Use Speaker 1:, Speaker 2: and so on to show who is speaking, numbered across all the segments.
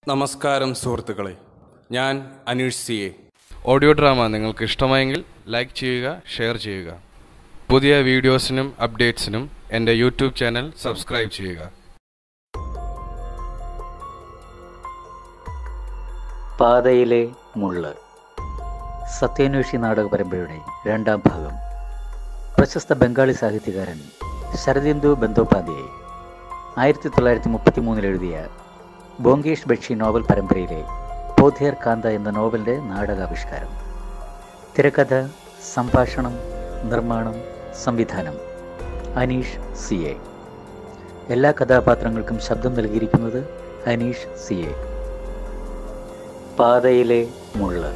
Speaker 1: നമസ്കാരം സുഹൃത്തുക്കളെ ഞാൻ Aneesh C A
Speaker 2: audio drama നിങ്ങൾക്ക് ഇഷ്ടമായെങ്കിൽ ലൈക്ക് ചെയ്യുക ഷെയർ ചെയ്യുക പുതിയ വീഡിയോസിനും അപ്ഡേറ്റ്സിനും എൻ്റെ യൂട്യൂബ് ചാനൽ സബ്സ്ക്രൈബ് ചെയ്യുക
Speaker 3: പാതയിലെ മുള്ള് സത്യാന്വേഷി നാടക പരമ്പരയുടെ രണ്ടാം ഭാഗം പ്രശസ്ത ബംഗാളി സാഹിത്യകാരൻ ശരദിന്ദു ബന്ദോപാധ്യായ് ആയിരത്തി തൊള്ളായിരത്തി മുപ്പത്തി മൂന്നിൽ എഴുതിയ ബോങ്കേഷ് ബക്ഷി നോവൽ പരമ്പരയിലെ പോഥേർ കാന്ത എന്ന നോവലിൻ്റെ നാടകാവിഷ്കാരം തിരക്കഥ സംഭാഷണം നിർമ്മാണം സംവിധാനം അനീഷ് സി എ എല്ലാ കഥാപാത്രങ്ങൾക്കും ശബ്ദം നൽകിയിരിക്കുന്നത് അനീഷ് സി എ പാതയിലെ മുള്ള്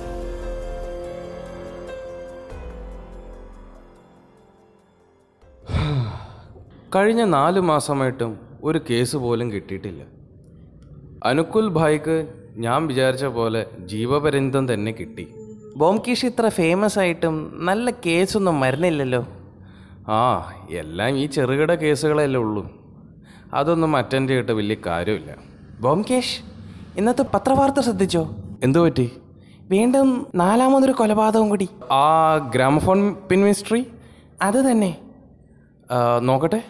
Speaker 1: കഴിഞ്ഞ നാല് മാസമായിട്ടും ഒരു കേസ് പോലും കിട്ടിയിട്ടില്ല അനുകുൽ ഭായിക്ക് ഞാൻ വിചാരിച്ച പോലെ ജീവപര്യന്തം തന്നെ കിട്ടി
Speaker 4: ബോംകീഷ് ഇത്ര ഫേമസ് ആയിട്ടും നല്ല കേസൊന്നും മരുന്നില്ലല്ലോ
Speaker 1: ആ എല്ലാം ഈ ചെറുകിട കേസുകളല്ലേ ഉള്ളൂ അതൊന്നും അറ്റൻഡ് ചെയ്തിട്ട് വലിയ കാര്യമില്ല
Speaker 4: ബോംകേഷ് ഇന്നത്തെ പത്രവാർത്ത ശ്രദ്ധിച്ചോ
Speaker 1: എന്തു പറ്റി
Speaker 4: വീണ്ടും നാലാമതൊരു കൊലപാതകം കൂടി
Speaker 1: ആ ഗ്രാമഫോൺ പിൻ മിസ്റ്ററി
Speaker 4: അത് തന്നെ
Speaker 1: ആ, നോക്കട്ടെ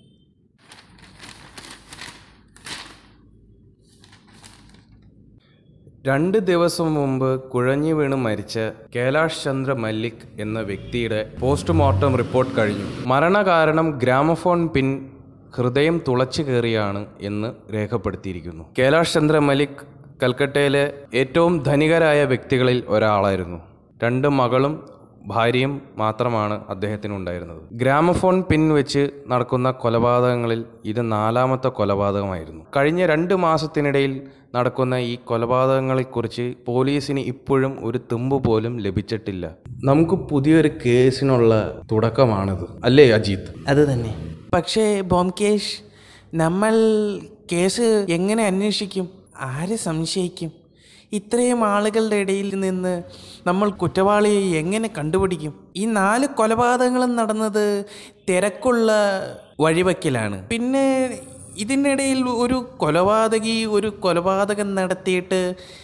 Speaker 1: രണ്ട് ദിവസം മുമ്പ് കുഴഞ്ഞു വീണ് മരിച്ച കൈലാഷ് ചന്ദ്ര മല്ലിക് എന്ന വ്യക്തിയുടെ പോസ്റ്റ്മോർട്ടം റിപ്പോർട്ട് കഴിഞ്ഞു മരണകാരണം ഗ്രാമഫോൺ പിൻ ഹൃദയം തുളച്ചു കയറിയാണ് എന്ന് രേഖപ്പെടുത്തിയിരിക്കുന്നു കൈലാഷ് ചന്ദ്ര മലിക് കൽക്കട്ടയിലെ ഏറ്റവും ധനികരായ വ്യക്തികളിൽ ഒരാളായിരുന്നു രണ്ട് മകളും ഭാര്യയും മാത്രമാണ് അദ്ദേഹത്തിനുണ്ടായിരുന്നത് ഗ്രാമഫോൺ പിൻ വെച്ച് നടക്കുന്ന കൊലപാതകങ്ങളിൽ ഇത് നാലാമത്തെ കൊലപാതകമായിരുന്നു കഴിഞ്ഞ രണ്ട് മാസത്തിനിടയിൽ നടക്കുന്ന ഈ കൊലപാതകങ്ങളെക്കുറിച്ച് പോലീസിന് ഇപ്പോഴും ഒരു തുമ്പ് പോലും ലഭിച്ചിട്ടില്ല നമുക്ക് പുതിയൊരു കേസിനുള്ള തുടക്കമാണിത് അല്ലേ അജിത്
Speaker 4: അത് തന്നെ പക്ഷേ ബോംകേഷ് നമ്മൾ കേസ് എങ്ങനെ അന്വേഷിക്കും ആരെ സംശയിക്കും ഇത്രയും ആളുകളുടെ ഇടയിൽ നിന്ന് നമ്മൾ കുറ്റവാളിയെ എങ്ങനെ കണ്ടുപിടിക്കും ഈ നാല് കൊലപാതകങ്ങളും നടന്നത് തിരക്കുള്ള വഴിവക്കിലാണ് പിന്നെ ഇതിനിടയിൽ ഒരു കൊലപാതകി ഒരു കൊലപാതകം നടത്തിയിട്ട്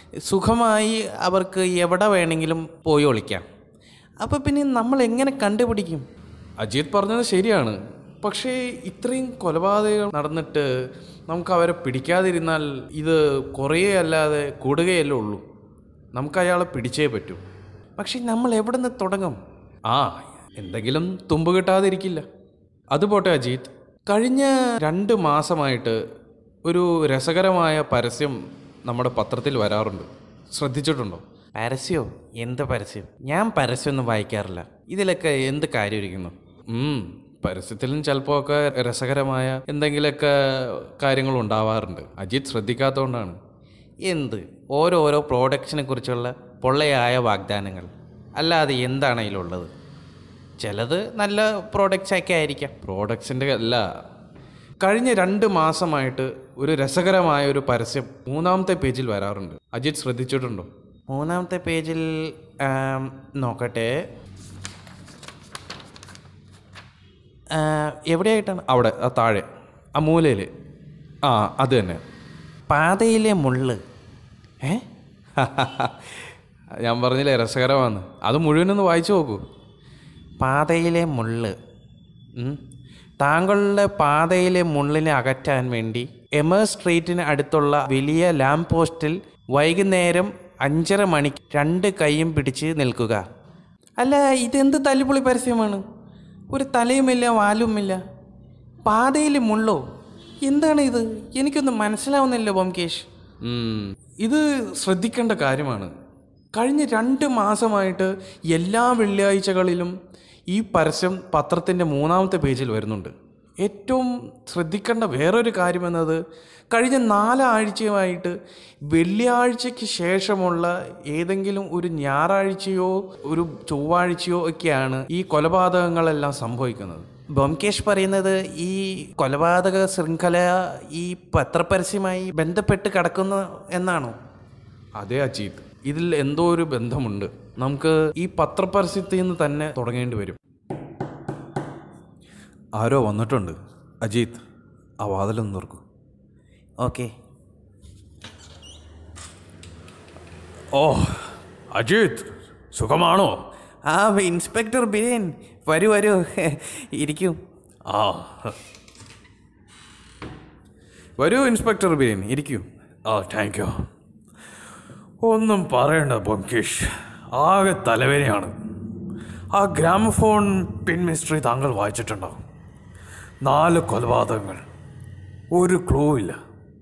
Speaker 4: സുഖമായി അവർക്ക് എവിടെ വേണമെങ്കിലും പോയി ഒളിക്കാം അപ്പോൾ പിന്നെ നമ്മൾ എങ്ങനെ കണ്ടുപിടിക്കും
Speaker 1: അജിത് പറഞ്ഞത് ശരിയാണ് പക്ഷേ ഇത്രയും കൊലപാതകങ്ങൾ നടന്നിട്ട് നമുക്ക് അവരെ പിടിക്കാതിരുന്നാൽ ഇത് കുറയേ അല്ലാതെ കൂടുകയല്ലേ ഉള്ളൂ നമുക്ക് അയാളെ പിടിച്ചേ പറ്റൂ
Speaker 4: പക്ഷെ നമ്മൾ എവിടെ നിന്ന് തുടങ്ങും
Speaker 1: ആ എന്തെങ്കിലും തുമ്പ് കിട്ടാതിരിക്കില്ല അതുപോട്ടെ അജിത് കഴിഞ്ഞ രണ്ട് മാസമായിട്ട് ഒരു രസകരമായ പരസ്യം നമ്മുടെ പത്രത്തിൽ വരാറുണ്ട് ശ്രദ്ധിച്ചിട്ടുണ്ടോ
Speaker 4: പരസ്യോ എന്ത് പരസ്യം ഞാൻ പരസ്യമൊന്നും വായിക്കാറില്ല
Speaker 1: ഇതിലൊക്കെ എന്ത് കാര്യമിരിക്കുന്നു ഉം, പരസ്യത്തിലും ചിലപ്പോൾ ഒക്കെ രസകരമായ എന്തെങ്കിലുമൊക്കെ കാര്യങ്ങൾ ഉണ്ടാവാറുണ്ട് അജിത് ശ്രദ്ധിക്കാത്തതുകൊണ്ടാണ്
Speaker 4: എന്ത് ഓരോരോ പ്രോഡക്റ്റിനെ കുറിച്ചുള്ള പൊള്ളയായ വാഗ്ദാനങ്ങൾ അല്ലാതെ എന്താണ് അതിലുള്ളത് ചിലത് നല്ല പ്രോഡക്റ്റ്സ് ഒക്കെ ആയിരിക്കാം
Speaker 1: പ്രോഡക്ട്സിൻ്റെ അല്ല കഴിഞ്ഞ രണ്ട് മാസമായിട്ട് ഒരു രസകരമായ ഒരു പരസ്യം മൂന്നാമത്തെ പേജിൽ വരാറുണ്ട് അജിത് ശ്രദ്ധിച്ചിട്ടുണ്ടോ
Speaker 4: മൂന്നാമത്തെ പേജിൽ ആം, നോക്കട്ടെ ആ, എവിടെയായിട്ടാണ്
Speaker 1: അവിടെ ആ താഴെ ആ മൂലയിൽ ആ അത് തന്നെ
Speaker 4: പാതയിലെ മുള്ള് ഏ
Speaker 1: ഞാൻ പറഞ്ഞില്ലേ രസകരമാണ് അത് മുഴുവനൊന്ന് വായിച്ചു നോക്കൂ
Speaker 4: പാതയിലെ മുള്ള് ഉം. താങ്കളുടെ പാതയിലെ മുള്ളിനെ അകറ്റാൻ വേണ്ടി എമേഴ്സ് സ്ട്രീറ്റിന് അടുത്തുള്ള വലിയ ലാമ്പ് പോസ്റ്റിൽ വൈകുന്നേരം അഞ്ചര മണിക്ക് രണ്ട് കൈയും പിടിച്ച് നിൽക്കുക അല്ല ഇതെന്ത് തല്ലിപ്പൊളി പരസ്യമാണ് ഒരു തലയുമില്ല വാലുമില്ല പാതയിൽ മുള്ളോ എന്താണ് ഇത് എനിക്കൊന്നും മനസ്സിലാവുന്നില്ല ബോംകേഷ്
Speaker 1: ഉം, ഇത് ശ്രദ്ധിക്കേണ്ട കാര്യമാണ് കഴിഞ്ഞ രണ്ട് മാസമായിട്ട് എല്ലാ വെള്ളിയാഴ്ചകളിലും ഈ പരസ്യം പത്രത്തിൻ്റെ മൂന്നാമത്തെ പേജിൽ വരുന്നുണ്ട് ഏറ്റവും ശ്രദ്ധിക്കേണ്ട വേറൊരു കാര്യമെന്നത് കഴിഞ്ഞ നാലാഴ്ചയുമായിട്ട് വെള്ളിയാഴ്ചയ്ക്ക് ശേഷമുള്ള ഏതെങ്കിലും ഒരു ഞായറാഴ്ചയോ ഒരു ചൊവ്വാഴ്ചയോ ഒക്കെയാണ് ഈ കൊലപാതകങ്ങളെല്ലാം സംഭവിക്കുന്നത്
Speaker 4: ബോംകേഷ് പറയുന്നത് ഈ കൊലപാതക ശൃംഖല ഈ പത്രപരസ്യമായി ബന്ധപ്പെട്ട് കിടക്കുന്നു എന്നാണോ
Speaker 1: അതെ അജീത് ഇതിൽ എന്തോ ഒരു ബന്ധമുണ്ട് നമുക്ക് ഈ പത്രപരസ്യത്തിൽ നിന്ന് തന്നെ തുടങ്ങേണ്ടി വരും ആരോ വന്നിട്ടുണ്ട് അജീത് ആ വാതിലൊന്ന് തുറക്കൂ
Speaker 4: ഓക്കെ
Speaker 5: ഓ അജിത് സുഖമാണോ
Speaker 4: ആ ഇൻസ്പെക്ടർ ബിരേൻ വരൂ വരൂ ഇരിക്കൂ
Speaker 5: ആ
Speaker 1: വരൂ ഇൻസ്പെക്ടർ ബിരേൻ ഇരിക്കൂ
Speaker 5: ആ താങ്ക് യു ഒന്നും പറയണ്ട ബംകേഷ് ആകെ തലവേദനയാണ് ആ ഗ്രാമഫോൺ പിൻ മിസ്റ്ററി താങ്കൾ വായിച്ചിട്ടുണ്ടാവും നാല് കൊലപാതകങ്ങൾ ഒരു ക്ലൂ ഇല്ല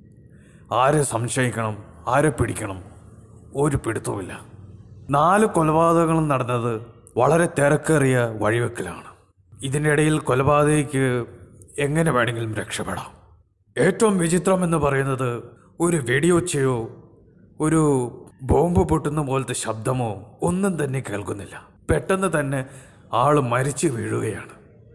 Speaker 5: ആരെ സംശയിക്കണം ആരെ പിടിക്കണം ഒരു പിടുത്തവുമില്ല നാല് കൊലപാതകങ്ങളും നടന്നത് വളരെ തിരക്കേറിയ വഴിവെക്കലാണ് ഇതിൻ്റെ ഇടയിൽ കൊലപാതകയ്ക്ക് എങ്ങനെ വേണമെങ്കിലും രക്ഷപ്പെടാം ഏറ്റവും വിചിത്രം എന്ന് പറയുന്നത് ഒരു വെടിയൊച്ചയോ ഒരു ബോംബ് പൊട്ടുന്ന പോലത്തെ ശബ്ദമോ ഒന്നും തന്നെ കേൾക്കുന്നില്ല പെട്ടെന്ന് തന്നെ ആള് മരിച്ചു വീഴുകയാണ്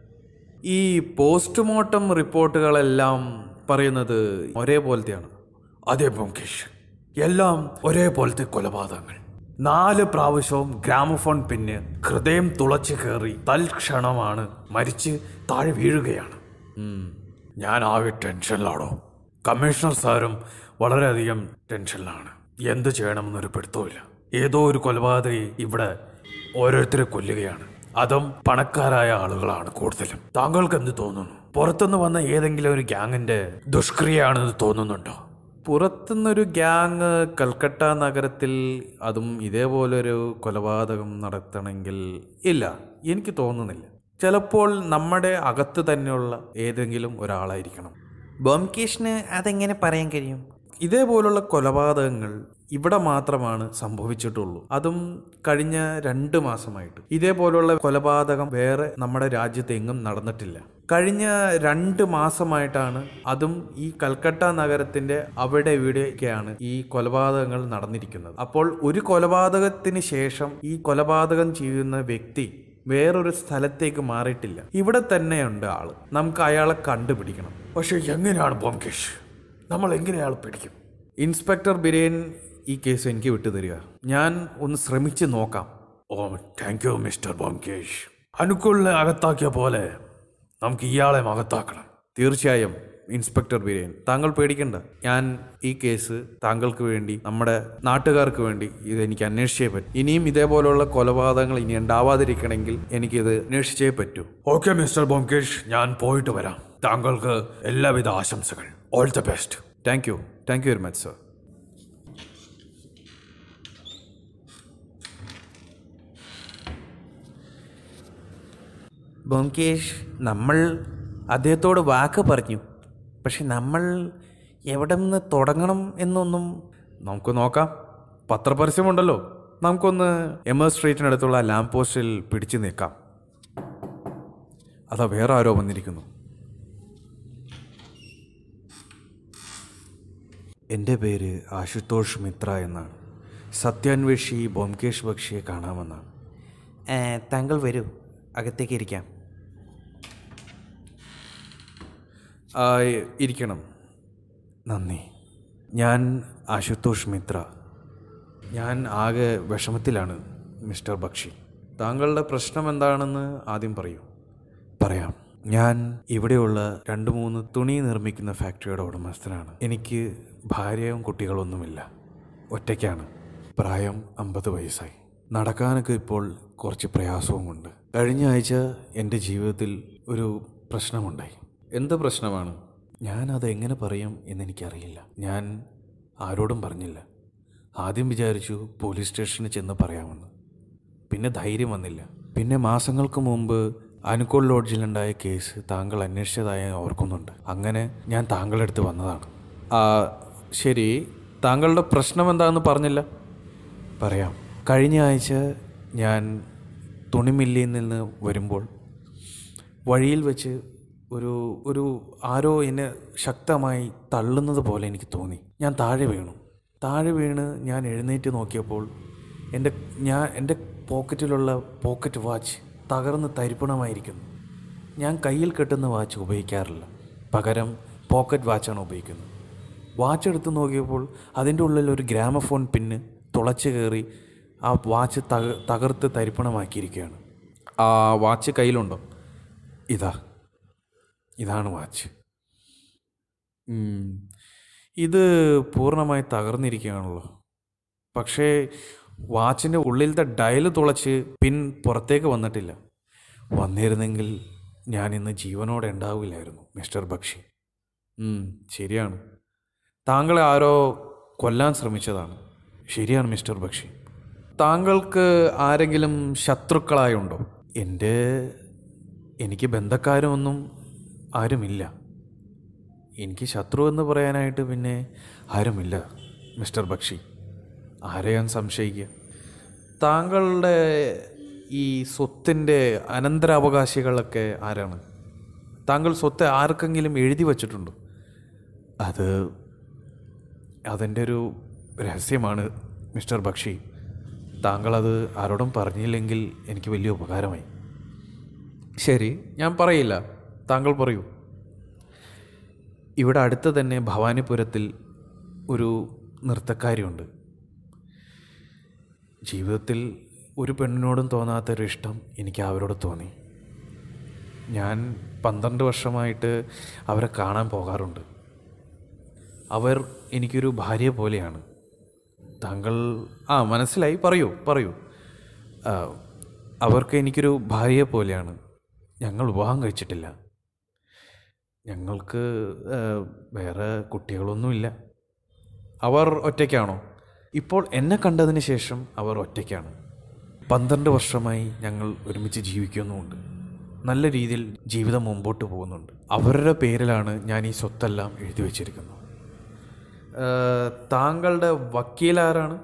Speaker 1: ഈ പോസ്റ്റ്മോർട്ടം റിപ്പോർട്ടുകളെല്ലാം പറയുന്നത് ഒരേപോലത്തെയാണ്
Speaker 5: അതെ ബോംകേഷ് എല്ലാം ഒരേപോലത്തെ കൊലപാതകങ്ങൾ നാല് പ്രാവശ്യവും ഗ്രാമഫോൺ പിന്നെ ഹൃദയം തുളച്ചു കയറി തൽക്ഷണമാണ് മരിച്ച് താഴെ വീഴുകയാണ് ഉം. ഞാൻ ആകെ ടെൻഷനിലാണോ കമ്മീഷണർ സാറും വളരെയധികം ടെൻഷനിലാണ് എന്ത് ചെയ്യണമെന്നൊരു പിടുത്തവുമില്ല ഏതോ ഒരു കൊലപാതകി ഇവിടെ ഓരോരുത്തരെ കൊല്ലുകയാണ് അതും പണക്കാരായ ആളുകളാണ് കൂടുതലും താങ്കൾക്ക് എന്ത് തോന്നുന്നു പുറത്തുനിന്ന് വന്ന ഏതെങ്കിലും ഒരു ഗ്യാങ്ങിന്റെ ദുഷ്ക്രിയയാണെന്ന് തോന്നുന്നുണ്ടോ
Speaker 1: പുറത്തുനിന്നൊരു ഗ്യാങ് കൽക്കട്ട നഗരത്തിൽ അതും ഇതേപോലൊരു കൊലപാതകം നടത്തണമെങ്കിൽ ഇല്ല എനിക്ക് തോന്നുന്നില്ല ചിലപ്പോൾ നമ്മുടെ അകത്ത് തന്നെയുള്ള ഏതെങ്കിലും ഒരാളായിരിക്കണം
Speaker 4: ബോംകേഷിന് അതെങ്ങനെ പറയാൻ കഴിയും
Speaker 1: ഇതേപോലുള്ള കൊലപാതകങ്ങൾ ഇവിടെ മാത്രമാണ് സംഭവിച്ചിട്ടുള്ളൂ അതും കഴിഞ്ഞ രണ്ട് മാസമായിട്ട് ഇതേപോലുള്ള കൊലപാതകം വേറെ നമ്മുടെ രാജ്യത്ത് എങ്ങും നടന്നിട്ടില്ല കഴിഞ്ഞ രണ്ട് മാസമായിട്ടാണ് അതും ഈ കൽക്കട്ട നഗരത്തിന്റെ അവിടെ ഇവിടെയൊക്കെയാണ് ഈ കൊലപാതകങ്ങൾ നടന്നിരിക്കുന്നത് അപ്പോൾ ഒരു കൊലപാതകത്തിന് ശേഷം ഈ കൊലപാതകം ചെയ്യുന്ന വ്യക്തി വേറൊരു സ്ഥലത്തേക്ക് മാറിയിട്ടില്ല ഇവിടെ തന്നെയുണ്ട് ആള് നമുക്ക് അയാളെ കണ്ടുപിടിക്കണം
Speaker 5: പക്ഷെ എങ്ങനെയാണ് ബോംകേഷ് നമ്മൾ എങ്ങനെ അയാൾ പിടിക്കും
Speaker 1: ഇൻസ്പെക്ടർ ബിരേൻ ഈ കേസ് എനിക്ക് വിട്ടുതരിക ഞാൻ ഒന്ന് ശ്രമിച്ച് നോക്കാം
Speaker 5: oh thank you mister Byomkesh അനുകൂലിനെ അകത്താക്കിയ പോലെ നമുക്ക് ഇയാളെ അകത്താക്കണം
Speaker 1: തീർച്ചയായും ഇൻസ്പെക്ടർ ബിരേൻ താങ്കൾ പേടിക്കണ്ട ഞാൻ ഈ കേസ് താങ്കൾക്ക് വേണ്ടി നമ്മുടെ നാട്ടുകാർക്ക് വേണ്ടി ഇത് എനിക്ക് അന്വേഷിച്ചേ പറ്റും ഇനിയും ഇതേപോലുള്ള കൊലപാതകങ്ങൾ ഇനി ഉണ്ടാവാതിരിക്കണമെങ്കിൽ എനിക്കിത് അന്വേഷിച്ചേ പറ്റൂ
Speaker 5: ഓക്കെ മിസ്റ്റർ ബോംകേഷ് ഞാൻ പോയിട്ട് വരാം താങ്കൾക്ക് എല്ലാവിധ ആശംസകൾ all the best
Speaker 1: thank you thank you very much sir
Speaker 4: Byomkesh നമ്മൾ അദ്ദേഹത്തോട് വാക്ക് പറഞ്ഞു പക്ഷെ നമ്മൾ എവിടെ നിന്ന് തുടങ്ങണം എന്നൊന്നും
Speaker 1: നമുക്ക് നോക്കാം പത്രപരസ്യമുണ്ടല്ലോ നമുക്കൊന്ന് എം എസ് സ്ട്രീറ്റിനടുത്തുള്ള ലാംപ് പോസ്റ്റിൽ പിടിച്ചു നിൽക്കാം അതാ വേറെ ആരോ വന്നിരിക്കുന്നു എൻ്റെ പേര് ആശുതോഷ് മിത്ര എന്നാണ് സത്യാന്വേഷി ബോംകേഷ് ബക്ഷിയെ കാണാമെന്നാണ്
Speaker 4: ഏ, താങ്കൾ വരൂ അകത്തേക്ക് ഇരിക്കാം
Speaker 1: ആ, ഇരിക്കണം നന്ദി ഞാൻ ആശുതോഷ് മിത്ര ഞാൻ ആകെ വിഷമത്തിലാണ് മിസ്റ്റർ ബക്ഷി താങ്കളുടെ പ്രശ്നം എന്താണെന്ന് ആദ്യം പറയൂ പറയാം ഞാൻ ഇവിടെയുള്ള രണ്ട് മൂന്ന് തുണി നിർമ്മിക്കുന്ന ഫാക്ടറിയുടെ ഉടമസ്ഥനാണ് എനിക്ക് ഭാര്യയും കുട്ടികളൊന്നുമില്ല ഒറ്റയ്ക്കാണ് പ്രായം അമ്പത് വയസ്സായി നടക്കാനൊക്കെ ഇപ്പോൾ കുറച്ച് പ്രയാസവുമുണ്ട് കഴിഞ്ഞ ആഴ്ച എൻ്റെ ജീവിതത്തിൽ ഒരു പ്രശ്നമുണ്ടായി എന്ത് പ്രശ്നമാണ് ഞാനത് എങ്ങനെ പറയും എന്നെനിക്കറിയില്ല ഞാൻ ആരോടും പറഞ്ഞില്ല ആദ്യം വിചാരിച്ചു പോലീസ് സ്റ്റേഷനിൽ ചെന്ന് പറയാമെന്ന് പിന്നെ ധൈര്യം വന്നില്ല പിന്നെ മാസങ്ങൾക്ക് മുമ്പ് അനുക്കോൾ ലോഡ്ജിലുണ്ടായ കേസ് താങ്കൾ അന്വേഷിച്ചതായി ഞാൻ ഓർക്കുന്നുണ്ട് അങ്ങനെ ഞാൻ താങ്കളുടെ അടുത്ത് വന്നതാണ് ആ ശരി താങ്കളുടെ പ്രശ്നം എന്താണെന്ന് പറഞ്ഞില്ല പറയാം കഴിഞ്ഞ ആഴ്ച ഞാൻ തുണിമില്ലിൽ നിന്ന് വരുമ്പോൾ വഴിയിൽ വെച്ച് ഒരു ഒരു ആരോ എന്നെ ശക്തമായി തള്ളുന്നത് പോലെ എനിക്ക് തോന്നി ഞാൻ താഴെ വീണു താഴെ വീണ് ഞാൻ എഴുന്നേറ്റ് നോക്കിയപ്പോൾ എൻ്റെ ഞാൻ എൻ്റെ പോക്കറ്റിലുള്ള പോക്കറ്റ് വാച്ച് തകർന്ന് തരിപ്പണമായിരിക്കുന്നു ഞാൻ കയ്യിൽ കെട്ടുന്ന വാച്ച് ഉപയോഗിക്കാറില്ല പകരം പോക്കറ്റ് വാച്ചാണ് ഉപയോഗിക്കുന്നത് വാച്ച് എടുത്ത് നോക്കിയപ്പോൾ അതിൻ്റെ ഉള്ളിൽ ഒരു ഗ്രാമഫോൺ പിന്ന് തുളച്ച് കയറി ആ വാച്ച് തക തകർത്ത് തരിപ്പണമാക്കിയിരിക്കുകയാണ് ആ വാച്ച് കയ്യിലുണ്ടോ ഇതാ ഇതാണ് വാച്ച് ഉം. ഇത് പൂർണ്ണമായി തകർന്നിരിക്കുകയാണല്ലോ
Speaker 4: പക്ഷേ വാച്ചിൻ്റെ ഉള്ളിലത്തെ ഡയൽ തുളച്ച് പിൻ പുറത്തേക്ക് വന്നിട്ടില്ല വന്നിരുന്നെങ്കിൽ ഞാൻ ഇന്ന് ജീവനോടെ ഉണ്ടാവില്ലായിരുന്നു മിസ്റ്റർ ബക്ഷി ഉം, ശരിയാണ് താങ്കളെ ആരോ കൊല്ലാൻ ശ്രമിച്ചതാണ് ശരിയാണ് മിസ്റ്റർ ബക്ഷി താങ്കൾക്ക് ആരെങ്കിലും ശത്രുക്കളായുണ്ടോ എൻ്റെ എനിക്ക് ബന്ധക്കാരൊന്നും ആരുമില്ല എനിക്ക് ശത്രു എന്ന് പറയാനായിട്ട് പിന്നെ ആരുമില്ല മിസ്റ്റർ ബക്ഷി ആരെയാൻ സംശയിക്കുക താങ്കളുടെ ഈ സ്വത്തിൻ്റെ അനന്തരാവകാശികളൊക്കെ ആരാണ് താങ്കൾ സ്വത്ത് ആർക്കെങ്കിലും എഴുതി വച്ചിട്ടുണ്ടോ അത് അതെൻ്റെ ഒരു രഹസ്യമാണ് മിസ്റ്റർ ബക്ഷി താങ്കളത് ആരോടും പറഞ്ഞില്ലെങ്കിൽ എനിക്ക് വലിയ ഉപകാരമായി ശരി ഞാൻ പറയില്ല താങ്കൾ പറയൂ ഇവിടെ അടുത്ത് തന്നെ ഭവാനിപുരത്തിൽ ഒരു നൃത്തക്കാരിയുണ്ട് ജീവിതത്തിൽ ഒരു പെണ്ണിനോടും തോന്നാത്തൊരു ഇഷ്ടം എനിക്ക് അവരോട് തോന്നി ഞാൻ പന്ത്രണ്ട് വർഷമായിട്ട് അവരെ കാണാൻ പോകാറുണ്ട് അവർ എനിക്കൊരു ഭാര്യ പോലെയാണ് താങ്കൾ ആ മനസ്സിലായി പറയൂ പറയൂ ആ, അവർക്ക് എനിക്കൊരു ഭാര്യ പോലെയാണ് ഞങ്ങൾ വിവാഹം കഴിച്ചിട്ടില്ല ഞങ്ങൾക്ക് ആ, വേറെ കുട്ടികളൊന്നുമില്ല അവർ ഒറ്റയ്ക്കാണോ ഇപ്പോൾ എന്നെ കണ്ടതിന് ശേഷം അവർ ഒറ്റയ്ക്കാണ് പന്ത്രണ്ട് വർഷമായി ഞങ്ങൾ ഒരുമിച്ച് ജീവിക്കുന്നുമുണ്ട് നല്ല രീതിയിൽ ജീവിതം മുമ്പോട്ട് പോകുന്നുണ്ട് അവരുടെ പേരിലാണ് ഞാൻ ഈ സ്വത്തെല്ലാം എഴുതി വച്ചിരിക്കുന്നത് ആ, താങ്കളുടെ വക്കീൽ ആരാണ്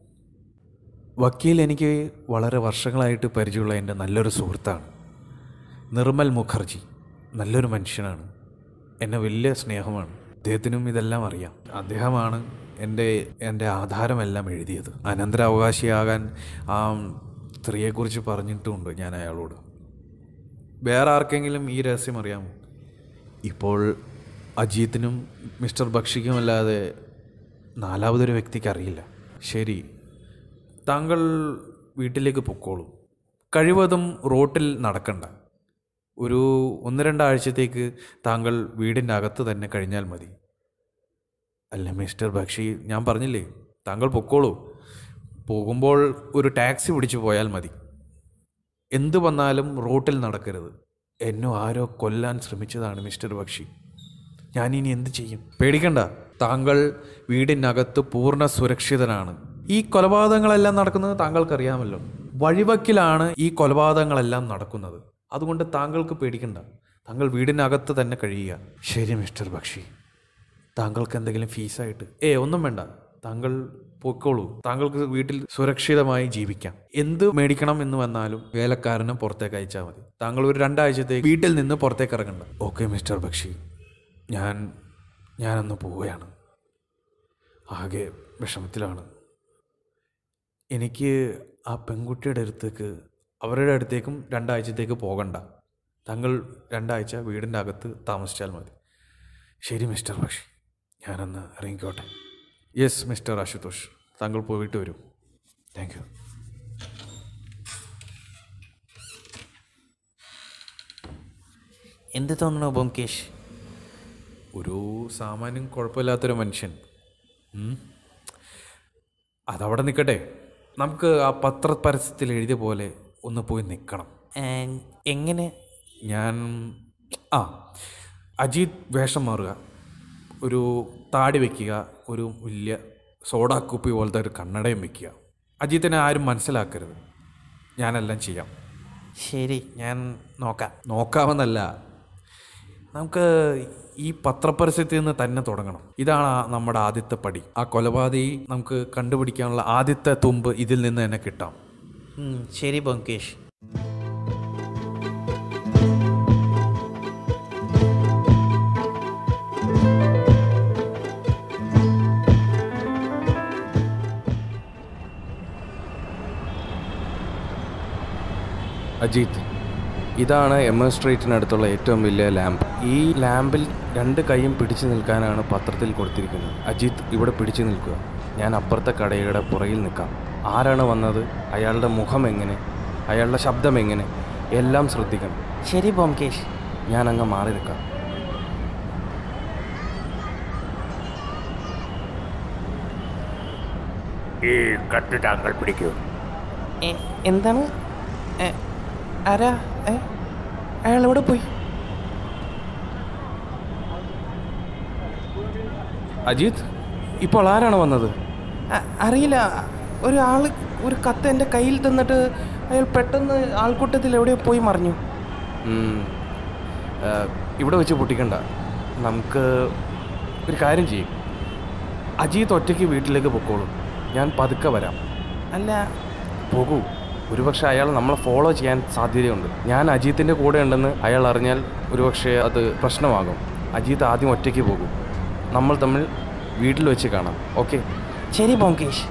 Speaker 4: വക്കീൽ എനിക്ക് വളരെ വർഷങ്ങളായിട്ട് പരിചയമുള്ള എൻ്റെ നല്ലൊരു സുഹൃത്താണ് നിർമ്മൽ മുഖർജി നല്ലൊരു മനുഷ്യനാണ് എന്നെ വലിയ സ്നേഹമാണ് അദ്ദേഹത്തിനും ഇതെല്ലാം അറിയാം അദ്ദേഹമാണ് എൻ്റെ എൻ്റെ ആധാരമെല്ലാം എഴുതിയത് അനന്തരാവകാശിയാകാൻ ആ സ്ത്രീയെക്കുറിച്ച് പറഞ്ഞിട്ടുമുണ്ട് ഞാൻ അയാളോട് വേറെ ആർക്കെങ്കിലും ഈ രഹസ്യം അറിയാമോ ഇപ്പോൾ അജീത്തിനും മിസ്റ്റർ ബക്ഷിക്കും അല്ലാതെ നാലാമതൊരു വ്യക്തിക്ക് അറിയില്ല ശരി താങ്കൾ വീട്ടിലേക്ക് പൊക്കോളൂ കഴിവതും റോട്ടിൽ നടക്കണ്ട ഒരു ഒന്ന് രണ്ടാഴ്ചത്തേക്ക് താങ്കൾ വീടിൻ്റെ അകത്ത് തന്നെ കഴിഞ്ഞാൽ മതി അല്ല മിസ്റ്റർ ബക്ഷി ഞാൻ പറഞ്ഞില്ലേ താങ്കൾ പൊക്കോളൂ പോകുമ്പോൾ ഒരു ടാക്സി പിടിച്ചു പോയാൽ മതി എന്തു വന്നാലും റോട്ടിൽ നടക്കരുത് എന്നെ ആരോ കൊല്ലാൻ ശ്രമിച്ചതാണ് മിസ്റ്റർ ബക്ഷി ഞാനിനി എന്ത് ചെയ്യും പേടിക്കണ്ട താങ്കൾ വീടിനകത്ത് പൂർണ്ണ സുരക്ഷിതനാണ് ഈ കൊലപാതകങ്ങളെല്ലാം നടക്കുന്നത് താങ്കൾക്കറിയാമല്ലോ വഴിവക്കിലാണ് ഈ കൊലപാതകങ്ങളെല്ലാം നടക്കുന്നത് അതുകൊണ്ട് താങ്കൾക്ക് പേടിക്കണ്ട താങ്കൾ വീടിനകത്ത് തന്നെ കഴിയുക ശരി മിസ്റ്റർ ബക്ഷി താങ്കൾക്ക് എന്തെങ്കിലും ഫീസായിട്ട് ഏ ഒന്നും വേണ്ട താങ്കൾ പൊയ്ക്കോളൂ താങ്കൾക്ക് വീട്ടിൽ സുരക്ഷിതമായി ജീവിക്കാം എന്ത് മേടിക്കണം എന്ന് വന്നാലും വേലക്കാരനും പുറത്തേക്ക് അയച്ചാൽ മതി താങ്കൾ ഒരു രണ്ടാഴ്ചത്തേക്ക് വീട്ടിൽ നിന്ന് പുറത്തേക്ക് ഇറങ്ങണ്ട ഓക്കെ മിസ്റ്റർ ബക്ഷി ഞാൻ ഞാനന്ന് പോവുകയാണ് ആകെ വിഷമത്തിലാണ് എനിക്ക് ആ പെൺകുട്ടിയുടെ അടുത്തേക്ക് അവരുടെ അടുത്തേക്കും രണ്ടാഴ്ചത്തേക്ക് പോകണ്ട താങ്കൾ രണ്ടാഴ്ച വീടിൻ്റെ അകത്ത് താമസിച്ചാൽ മതി ശരി മിസ്റ്റർ ബക്ഷി ഞാനന്ന് ഇറങ്ങിക്കോട്ടെ യെസ് മിസ്റ്റർ ആശുതോഷ് താങ്കൾ പോയിട്ട് വരൂ താങ്ക് യു എന്ത് തോന്നണോ ബോംകേഷ് ഒരു സാമാന്യം കുഴപ്പമില്ലാത്തൊരു മനുഷ്യൻ ഉം. അതവിടെ നിൽക്കട്ടെ നമുക്ക് ആ പത്ര പരസ്യത്തിൽ എഴുതിയ പോലെ ഒന്ന് പോയി നിൽക്കണം എങ്ങനെ ഞാൻ ആ അജിത് വേഷം മാറുക ഒരു താടി വയ്ക്കുക ഒരു വലിയ സോഡാ കുപ്പി പോലത്തെ ഒരു കണ്ണടയും വയ്ക്കുക അജിത്തിനെ ആരും മനസ്സിലാക്കരുത് ഞാനെല്ലാം ചെയ്യാം ശരി ഞാൻ നോക്കാം നോക്കാമെന്നല്ല നമുക്ക് ഈ പത്രപരസ്യത്തിൽ നിന്ന് തന്നെ തുടങ്ങണം ഇതാണ് ആ നമ്മുടെ ആദ്യത്തെ പടി ആ കൊലപാതകി നമുക്ക് കണ്ടുപിടിക്കാനുള്ള ആദ്യത്തെ തുമ്പ് ഇതിൽ നിന്ന് തന്നെ കിട്ടാം ശരി ബങ്കേഷ്
Speaker 1: അജിത് ഇതാണ് എം എസ് സ്ട്രീറ്റിനടുത്തുള്ള ഏറ്റവും വലിയ ലാമ്പ് ഈ ലാമ്പിൽ രണ്ട് കൈയും പിടിച്ചു നിൽക്കാനാണ് പത്രത്തിൽ കൊടുത്തിരിക്കുന്നത് അജിത് ഇവിടെ പിടിച്ചു നിൽക്കുക ഞാൻ അപ്പുറത്തെ കടയുടെ പുറകിൽ നിൽക്കാം ആരാണ് വന്നത് അയാളുടെ മുഖം എങ്ങനെ അയാളുടെ ശബ്ദം എങ്ങനെ എല്ലാം ശ്രദ്ധിക്കണം
Speaker 4: ശരി ബോംകേഷ്
Speaker 1: ഞാൻ അങ്ങ് മാറി നിൽക്കാം
Speaker 5: ഈ കത്ത് താങ്കൾ പിടിക്കൂ
Speaker 1: എ- എന്താണ് എ, ആരാ ഏ അയാൾ എവിടെ പോയി അജിത് ഇപ്പോൾ ആരാണ് വന്നത് അറിയില്ല ഒരാൾ ഒരു കത്ത് എൻ്റെ കയ്യിൽ തന്നിട്ട് അയാൾ പെട്ടെന്ന് ആൾക്കൂട്ടത്തിൽ എവിടെയോ പോയി മറിഞ്ഞു ഇവിടെ വെച്ച് പൊട്ടിക്കണ്ട നമുക്ക് ഒരു കാര്യം ചെയ്യും അജീത് ഒറ്റയ്ക്ക് വീട്ടിലേക്ക് പൊക്കോളൂ ഞാൻ പതുക്കെ വരാം അല്ല പോകൂ ഒരുപക്ഷെ അയാൾ നമ്മളെ ഫോളോ ചെയ്യാൻ സാധ്യതയുണ്ട് ഞാൻ അജീത്തിൻ്റെ കൂടെ ഉണ്ടെന്ന് അയാൾ അറിഞ്ഞാൽ ഒരുപക്ഷെ അത് പ്രശ്നമാകും അജീത്ത് ആദ്യം ഒറ്റയ്ക്ക് പോകും നമ്മൾ തമ്മിൽ വീട്ടിൽ വെച്ച് കാണാം ഓക്കെ ശരി ബോങ്കേഷ്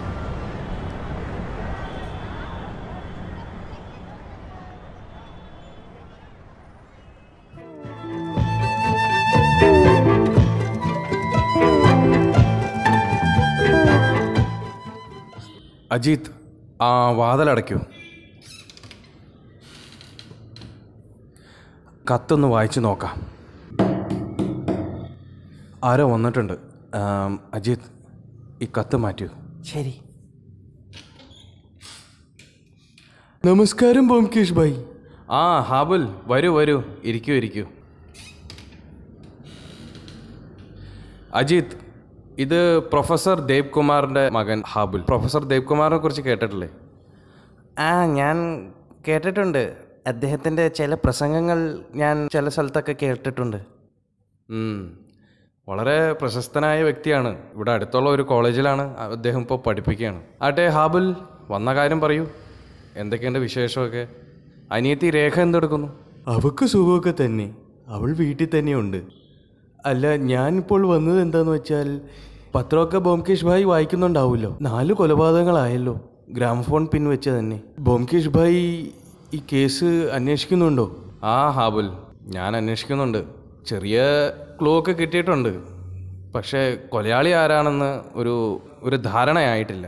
Speaker 1: അജീത് ആ വാതിലടയ്ക്കൂ കത്തൊന്ന് വായിച്ചു നോക്കാം ആരോ വന്നിട്ടുണ്ട് ആം, അജിത് ഈ കത്ത് മാറ്റൂ ശരി നമസ്കാരം ബോംകേഷ് ഭായി ആ ഹാബുൽ വരൂ വരൂ ഇരിക്കൂ ഇരിക്കൂ അജിത് ഇത് പ്രൊഫസർ ദേവ് കുമാറിൻ്റെ മകൻ ഹാബുൽ പ്രൊഫസർ ദേവ് കുമാറിനെ കുറിച്ച് കേട്ടിട്ടില്ലേ ആ ഞാൻ കേട്ടിട്ടുണ്ട് അദ്ദേഹത്തിൻ്റെ ചില പ്രസംഗങ്ങൾ ഞാൻ ചില സ്ഥലത്തൊക്കെ കേട്ടിട്ടുണ്ട് ഉം. വളരെ പ്രശസ്തനായ വ്യക്തിയാണ് ഇവിടെ അടുത്തുള്ള ഒരു കോളേജിലാണ് അദ്ദേഹം ഇപ്പോൾ പഠിപ്പിക്കുകയാണ് ആട്ടെ ഹാബുൽ വന്ന കാര്യം പറയൂ എന്തൊക്കെയുണ്ട് വിശേഷമൊക്കെ അനിയത്തി രേഖ എന്തെടുക്കുന്നു അവക്ക് സുഖമൊക്കെ തന്നെ അവൾ വീട്ടിൽ തന്നെയുണ്ട് അല്ല ഞാനിപ്പോൾ വന്നത് എന്താന്ന് വെച്ചാൽ പത്രമൊക്കെ ബോംകേഷ് ഭായ് വായിക്കുന്നുണ്ടാവുമല്ലോ നാല് കൊലപാതകങ്ങളായല്ലോ ഗ്രാമഫോൺ പിൻവെച്ച് തന്നെ ബോംകേഷ് ഭായ് ഈ കേസ് അന്വേഷിക്കുന്നുണ്ടോ ആ ഹാബുൽ ഞാൻ അന്വേഷിക്കുന്നുണ്ട് ചെറിയ ക്ലൂ ഒക്കെ കിട്ടിയിട്ടുണ്ട് പക്ഷേ കൊലയാളി ആരാണെന്ന് ഒരു ഒരു ധാരണയായിട്ടില്ല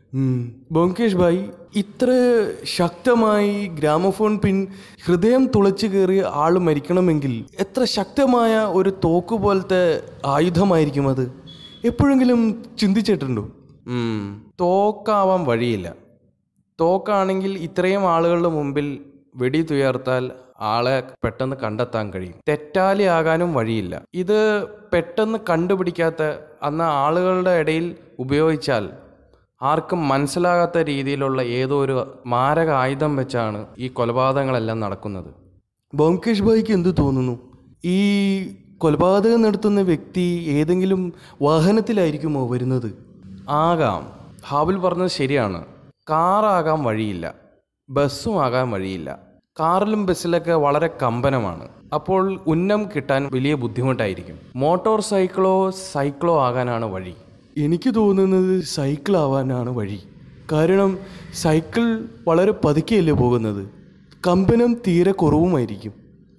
Speaker 1: ബോംകേഷ് ഭായ് ഇത്ര ശക്തമായി ഗ്രാമഫോൺ പിൻ ഹൃദയം തുളച്ചു കയറിയ ആൾ മരിക്കണമെങ്കിൽ എത്ര ശക്തമായ ഒരു തോക്ക് പോലത്തെ ആയുധമായിരിക്കും അത് എപ്പോഴെങ്കിലും ചിന്തിച്ചിട്ടുണ്ടോ ഉം, തോക്കാവാൻ വഴിയില്ല തോക്കാണെങ്കിൽ ഇത്രയും ആളുകളുടെ മുമ്പിൽ വെടി തുയർത്താൽ ആളെ പെട്ടെന്ന് കണ്ടെത്താൻ കഴിയും തെറ്റാലിയാകാനും വഴിയില്ല ഇത് പെട്ടെന്ന് കണ്ടുപിടിക്കാത്ത അന്ന് ആളുകളുടെ ഇടയിൽ ഉപയോഗിച്ചാൽ ആർക്കും മനസ്സിലാകാത്ത രീതിയിലുള്ള ഏതോ ഒരു മാരക ആയുധം വെച്ചാണ് ഈ കൊലപാതകങ്ങളെല്ലാം നടക്കുന്നത് ബോംകേഷ് ഭായിക്ക് എന്ത് തോന്നുന്നു ഈ കൊലപാതകം നടത്തുന്ന വ്യക്തി ഏതെങ്കിലും വാഹനത്തിലായിരിക്കുമോ വരുന്നത് ആകാം ഹാബിൽ പറഞ്ഞത് ശരിയാണ് കാറാകാൻ വഴിയില്ല ബസ്സും ആകാൻ വഴിയില്ല കാറിലും ബസ്സിലൊക്കെ വളരെ കമ്പനമാണ് അപ്പോൾ ഉന്നം കിട്ടാൻ വലിയ ബുദ്ധിമുട്ടായിരിക്കും മോട്ടോർ സൈക്കിളോ സൈക്കിളോ ആകാനാണ് വഴി എനിക്ക് തോന്നുന്നത് സൈക്കിൾ ആവാനാണ് വഴി കാരണം സൈക്കിൾ വളരെ പതുക്കെയല്ലേ പോകുന്നത് കമ്പനം തീരെ കുറവുമായിരിക്കും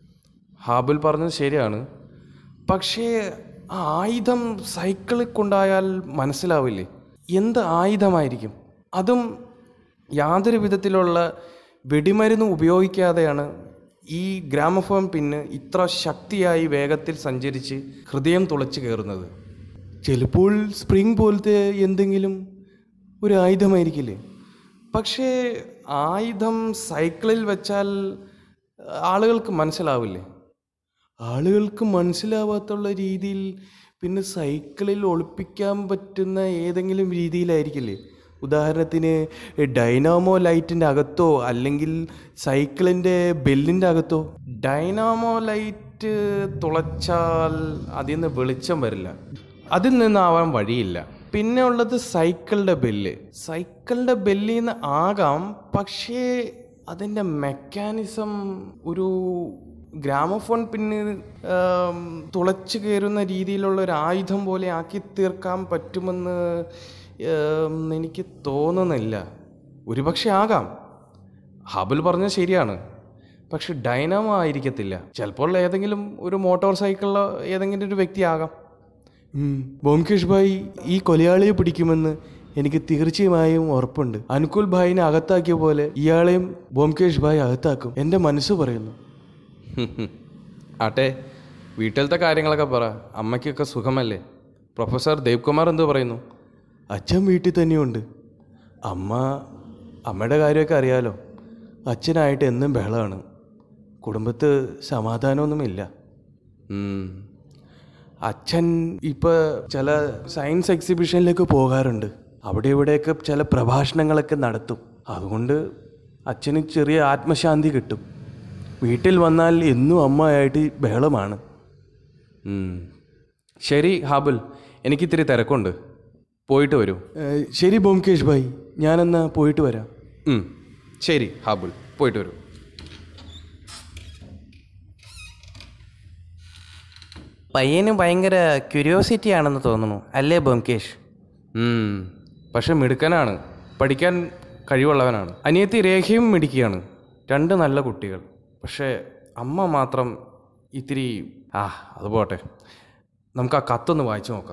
Speaker 1: ഹാബിൽ പറഞ്ഞത് ശരിയാണ് പക്ഷേ ആ ആയുധം സൈക്കിളിൽ കൊണ്ടായാൽ മനസ്സിലാവില്ലേ എന്ത് ആയുധമായിരിക്കും അതും യാതൊരു വിധത്തിലുള്ള വെടിമരുന്ന് ഉപയോഗിക്കാതെയാണ് ഈ ഗ്രാമഫോൺ പിന്ന് ഇത്ര ശക്തിയായി വേഗത്തിൽ സഞ്ചരിച്ച് ഹൃദയം തുളച്ചു കയറുന്നത് ചിലപ്പോൾ സ്പ്രിങ് പോലത്തെ എന്തെങ്കിലും ഒരു ആയുധമായിരിക്കില്ലേ പക്ഷേ ആയുധം സൈക്കിളിൽ വെച്ചാൽ ആളുകൾക്ക് മനസ്സിലാവില്ലേ ആളുകൾക്ക് മനസ്സിലാവാത്തുള്ള രീതിയിൽ പിന്നെ സൈക്കിളിൽ ഒളിപ്പിക്കാൻ പറ്റുന്ന ഏതെങ്കിലും രീതിയിലായിരിക്കില്ലേ ഉദാഹരണത്തിന് ഡൈനാമോ ലൈറ്റിൻ്റെ അകത്തോ അല്ലെങ്കിൽ സൈക്കിളിൻ്റെ ബെല്ലിൻ്റെ അകത്തോ ഡൈനാമോ ലൈറ്റ് തുളച്ചാൽ അതിൽ നിന്ന് വെളിച്ചം വരില്ല അതിൽ നിന്നാവാൻ വഴിയില്ല പിന്നെ ഉള്ളത് സൈക്കിളിൻ്റെ ബെല്ല് സൈക്കിളിൻ്റെ ബെല്ലിൽ നിന്ന് ആകാം പക്ഷേ അതിൻ്റെ മെക്കാനിസം ഒരു ഗ്രാമഫോൺ പിന്നെ ആം, തുളച്ചു കയറുന്ന രീതിയിലുള്ള ഒരു ആയുധം പോലെ ആക്കി തീർക്കാൻ പറ്റുമെന്ന് ആം, എനിക്ക് തോന്നുന്നില്ല ഒരുപക്ഷെ ആകാം ഹബിൾ പറഞ്ഞത് ശരിയാണ് പക്ഷെ ഡൈനാമോ ആയിരിക്കത്തില്ല ചിലപ്പോൾ ഏതെങ്കിലും ഒരു മോട്ടോർ സൈക്കിളിലോ ഏതെങ്കിലും ഒരു വ്യക്തിയാകാം ബോംകേഷ് ഭായ് ഈ കൊലയാളിയെ പിടിക്കുമെന്ന് എനിക്ക് തീർച്ചയായും ഉറപ്പുണ്ട് അനുകുൽ ഭായിനെ അകത്താക്കിയ പോലെ ഇയാളെയും ബോംകേഷ് ഭായ് അകത്താക്കും എൻ്റെ മനസ്സ് പറയുന്നു ആട്ടെ വീട്ടിലത്തെ കാര്യങ്ങളൊക്കെ പറ അമ്മയ്ക്കൊക്കെ സുഖമല്ലേ പ്രൊഫസർ ദേവ് കുമാർ എന്ത് പറയുന്നു അച്ഛൻ വീട്ടിൽ തന്നെയുണ്ട് അമ്മ അമ്മയുടെ കാര്യമൊക്കെ അറിയാലോ അച്ഛനായിട്ട് എന്നും ബഹളമാണ് കുടുംബത്ത് സമാധാനമൊന്നുമില്ല ഉം. അച്ഛൻ ഇപ്പോൾ ചില സയൻസ് എക്സിബിഷനിലേക്ക് പോകാറുണ്ട് അവിടെ ഇവിടെയൊക്കെ ചില പ്രഭാഷണങ്ങളൊക്കെ നടത്തും അതുകൊണ്ട് അച്ഛന് ചെറിയ ആത്മശാന്തി കിട്ടും വീട്ടിൽ വന്നാൽ എന്നും അമ്മയായിട്ട് ബഹളമാണ് ഉം. ശരി ഹാബുൽ എനിക്കിത്തിരി തിരക്കുണ്ട് പോയിട്ട് വരൂ ശരി ബോംകേഷ് ഭായ് ഞാനെന്നാ പോയിട്ട് വരാം ഉം. ശരി ഹാബുൽ പോയിട്ട് വരൂ
Speaker 6: പയ്യന് ഭയങ്കര ക്യൂരിയോസിറ്റി ആണെന്ന് തോന്നുന്നു അല്ലേ ബോംകേഷ്
Speaker 1: ഉം. പക്ഷെ മിടുക്കനാണ് പഠിക്കാൻ കഴിവുള്ളവനാണ് അനിയത്തി രേഖയും മിടുക്കിയാണ് രണ്ട് നല്ല കുട്ടികൾ പക്ഷേ അമ്മ മാത്രം ഇത്തിരി ആ അത് പോട്ടെ നമുക്ക് ആ കത്തൊന്ന് വായിച്ചു നോക്കാം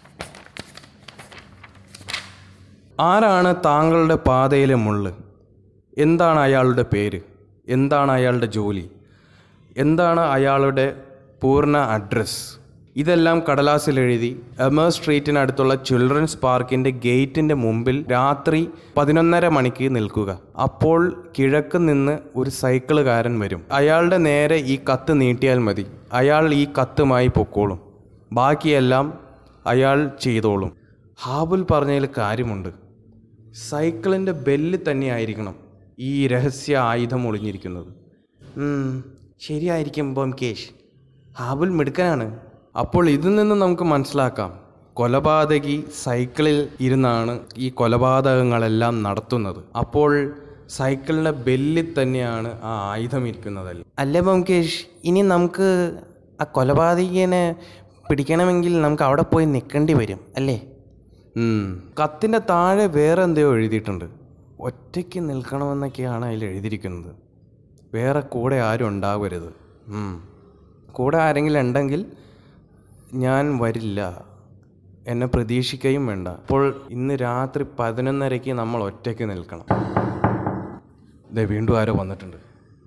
Speaker 1: ആരാണ് താങ്കളുടെ പാതയിലെ മുള്ള് എന്താണ് അയാളുടെ പേര് എന്താണ് അയാളുടെ ജോലി എന്താണ് അയാളുടെ പൂർണ്ണ അഡ്രസ്സ് ഇതെല്ലാം കടലാസിൽ എഴുതി എമർ സ്ട്രീറ്റിനടുത്തുള്ള ചിൽഡ്രൻസ് പാർക്കിന്റെ ഗേറ്റിന്റെ മുമ്പിൽ രാത്രി പതിനൊന്നര മണിക്ക് നിൽക്കുക അപ്പോൾ കിഴക്ക് നിന്ന് ഒരു സൈക്കിളുകാരൻ വരും അയാളുടെ നേരെ ഈ കത്ത് നീട്ടിയാൽ മതി അയാൾ ഈ കത്തുമായി പൊക്കോളും ബാക്കിയെല്ലാം അയാൾ ചെയ്തോളും ഹാബുൽ പറഞ്ഞതിൽ കാര്യമുണ്ട് സൈക്കിളിൻ്റെ ബെല്ലിൽ തന്നെയായിരിക്കണം ഈ രഹസ്യ ആയുധം ഒളിഞ്ഞിരിക്കുന്നത്
Speaker 6: ഉം, ശരിയായിരിക്കും ബോംകേഷ് ഹാബുൽ മിടുക്കനാണ്
Speaker 1: അപ്പോൾ ഇതിൽ നിന്ന് നമുക്ക് മനസ്സിലാക്കാം കൊലപാതകി സൈക്കിളിൽ ഇരുന്നാണ് ഈ കൊലപാതകങ്ങളെല്ലാം നടത്തുന്നത് അപ്പോൾ സൈക്കിളിൻ്റെ ബെല്ലിൽ തന്നെയാണ് ആ ആയുധം ഇരിക്കുന്നതല്ല
Speaker 6: അല്ലേ ബോംകേഷ് ഇനി നമുക്ക് ആ കൊലപാതകനെ പിടിക്കണമെങ്കിൽ നമുക്ക് അവിടെ പോയി നിൽക്കേണ്ടി വരും അല്ലേ
Speaker 1: ഉം. കത്തിൻ്റെ താഴെ വേറെ എന്തെയോ എഴുതിയിട്ടുണ്ട് ഒറ്റയ്ക്ക് നിൽക്കണമെന്നൊക്കെയാണ് അതിൽ എഴുതിയിരിക്കുന്നത് വേറെ കൂടെ ആരും ഉണ്ടാവരുത് ഉം. കൂടെ ആരെങ്കിലും ഉണ്ടെങ്കിൽ ഞാൻ വരില്ല എന്നെ പ്രതീക്ഷിക്കുകയും വേണ്ട അപ്പോൾ ഇന്ന് രാത്രി പതിനൊന്നരയ്ക്ക് നമ്മൾ ഒറ്റയ്ക്ക് നിൽക്കണം ദേ വീണ്ടും ആരോ വന്നിട്ടുണ്ട്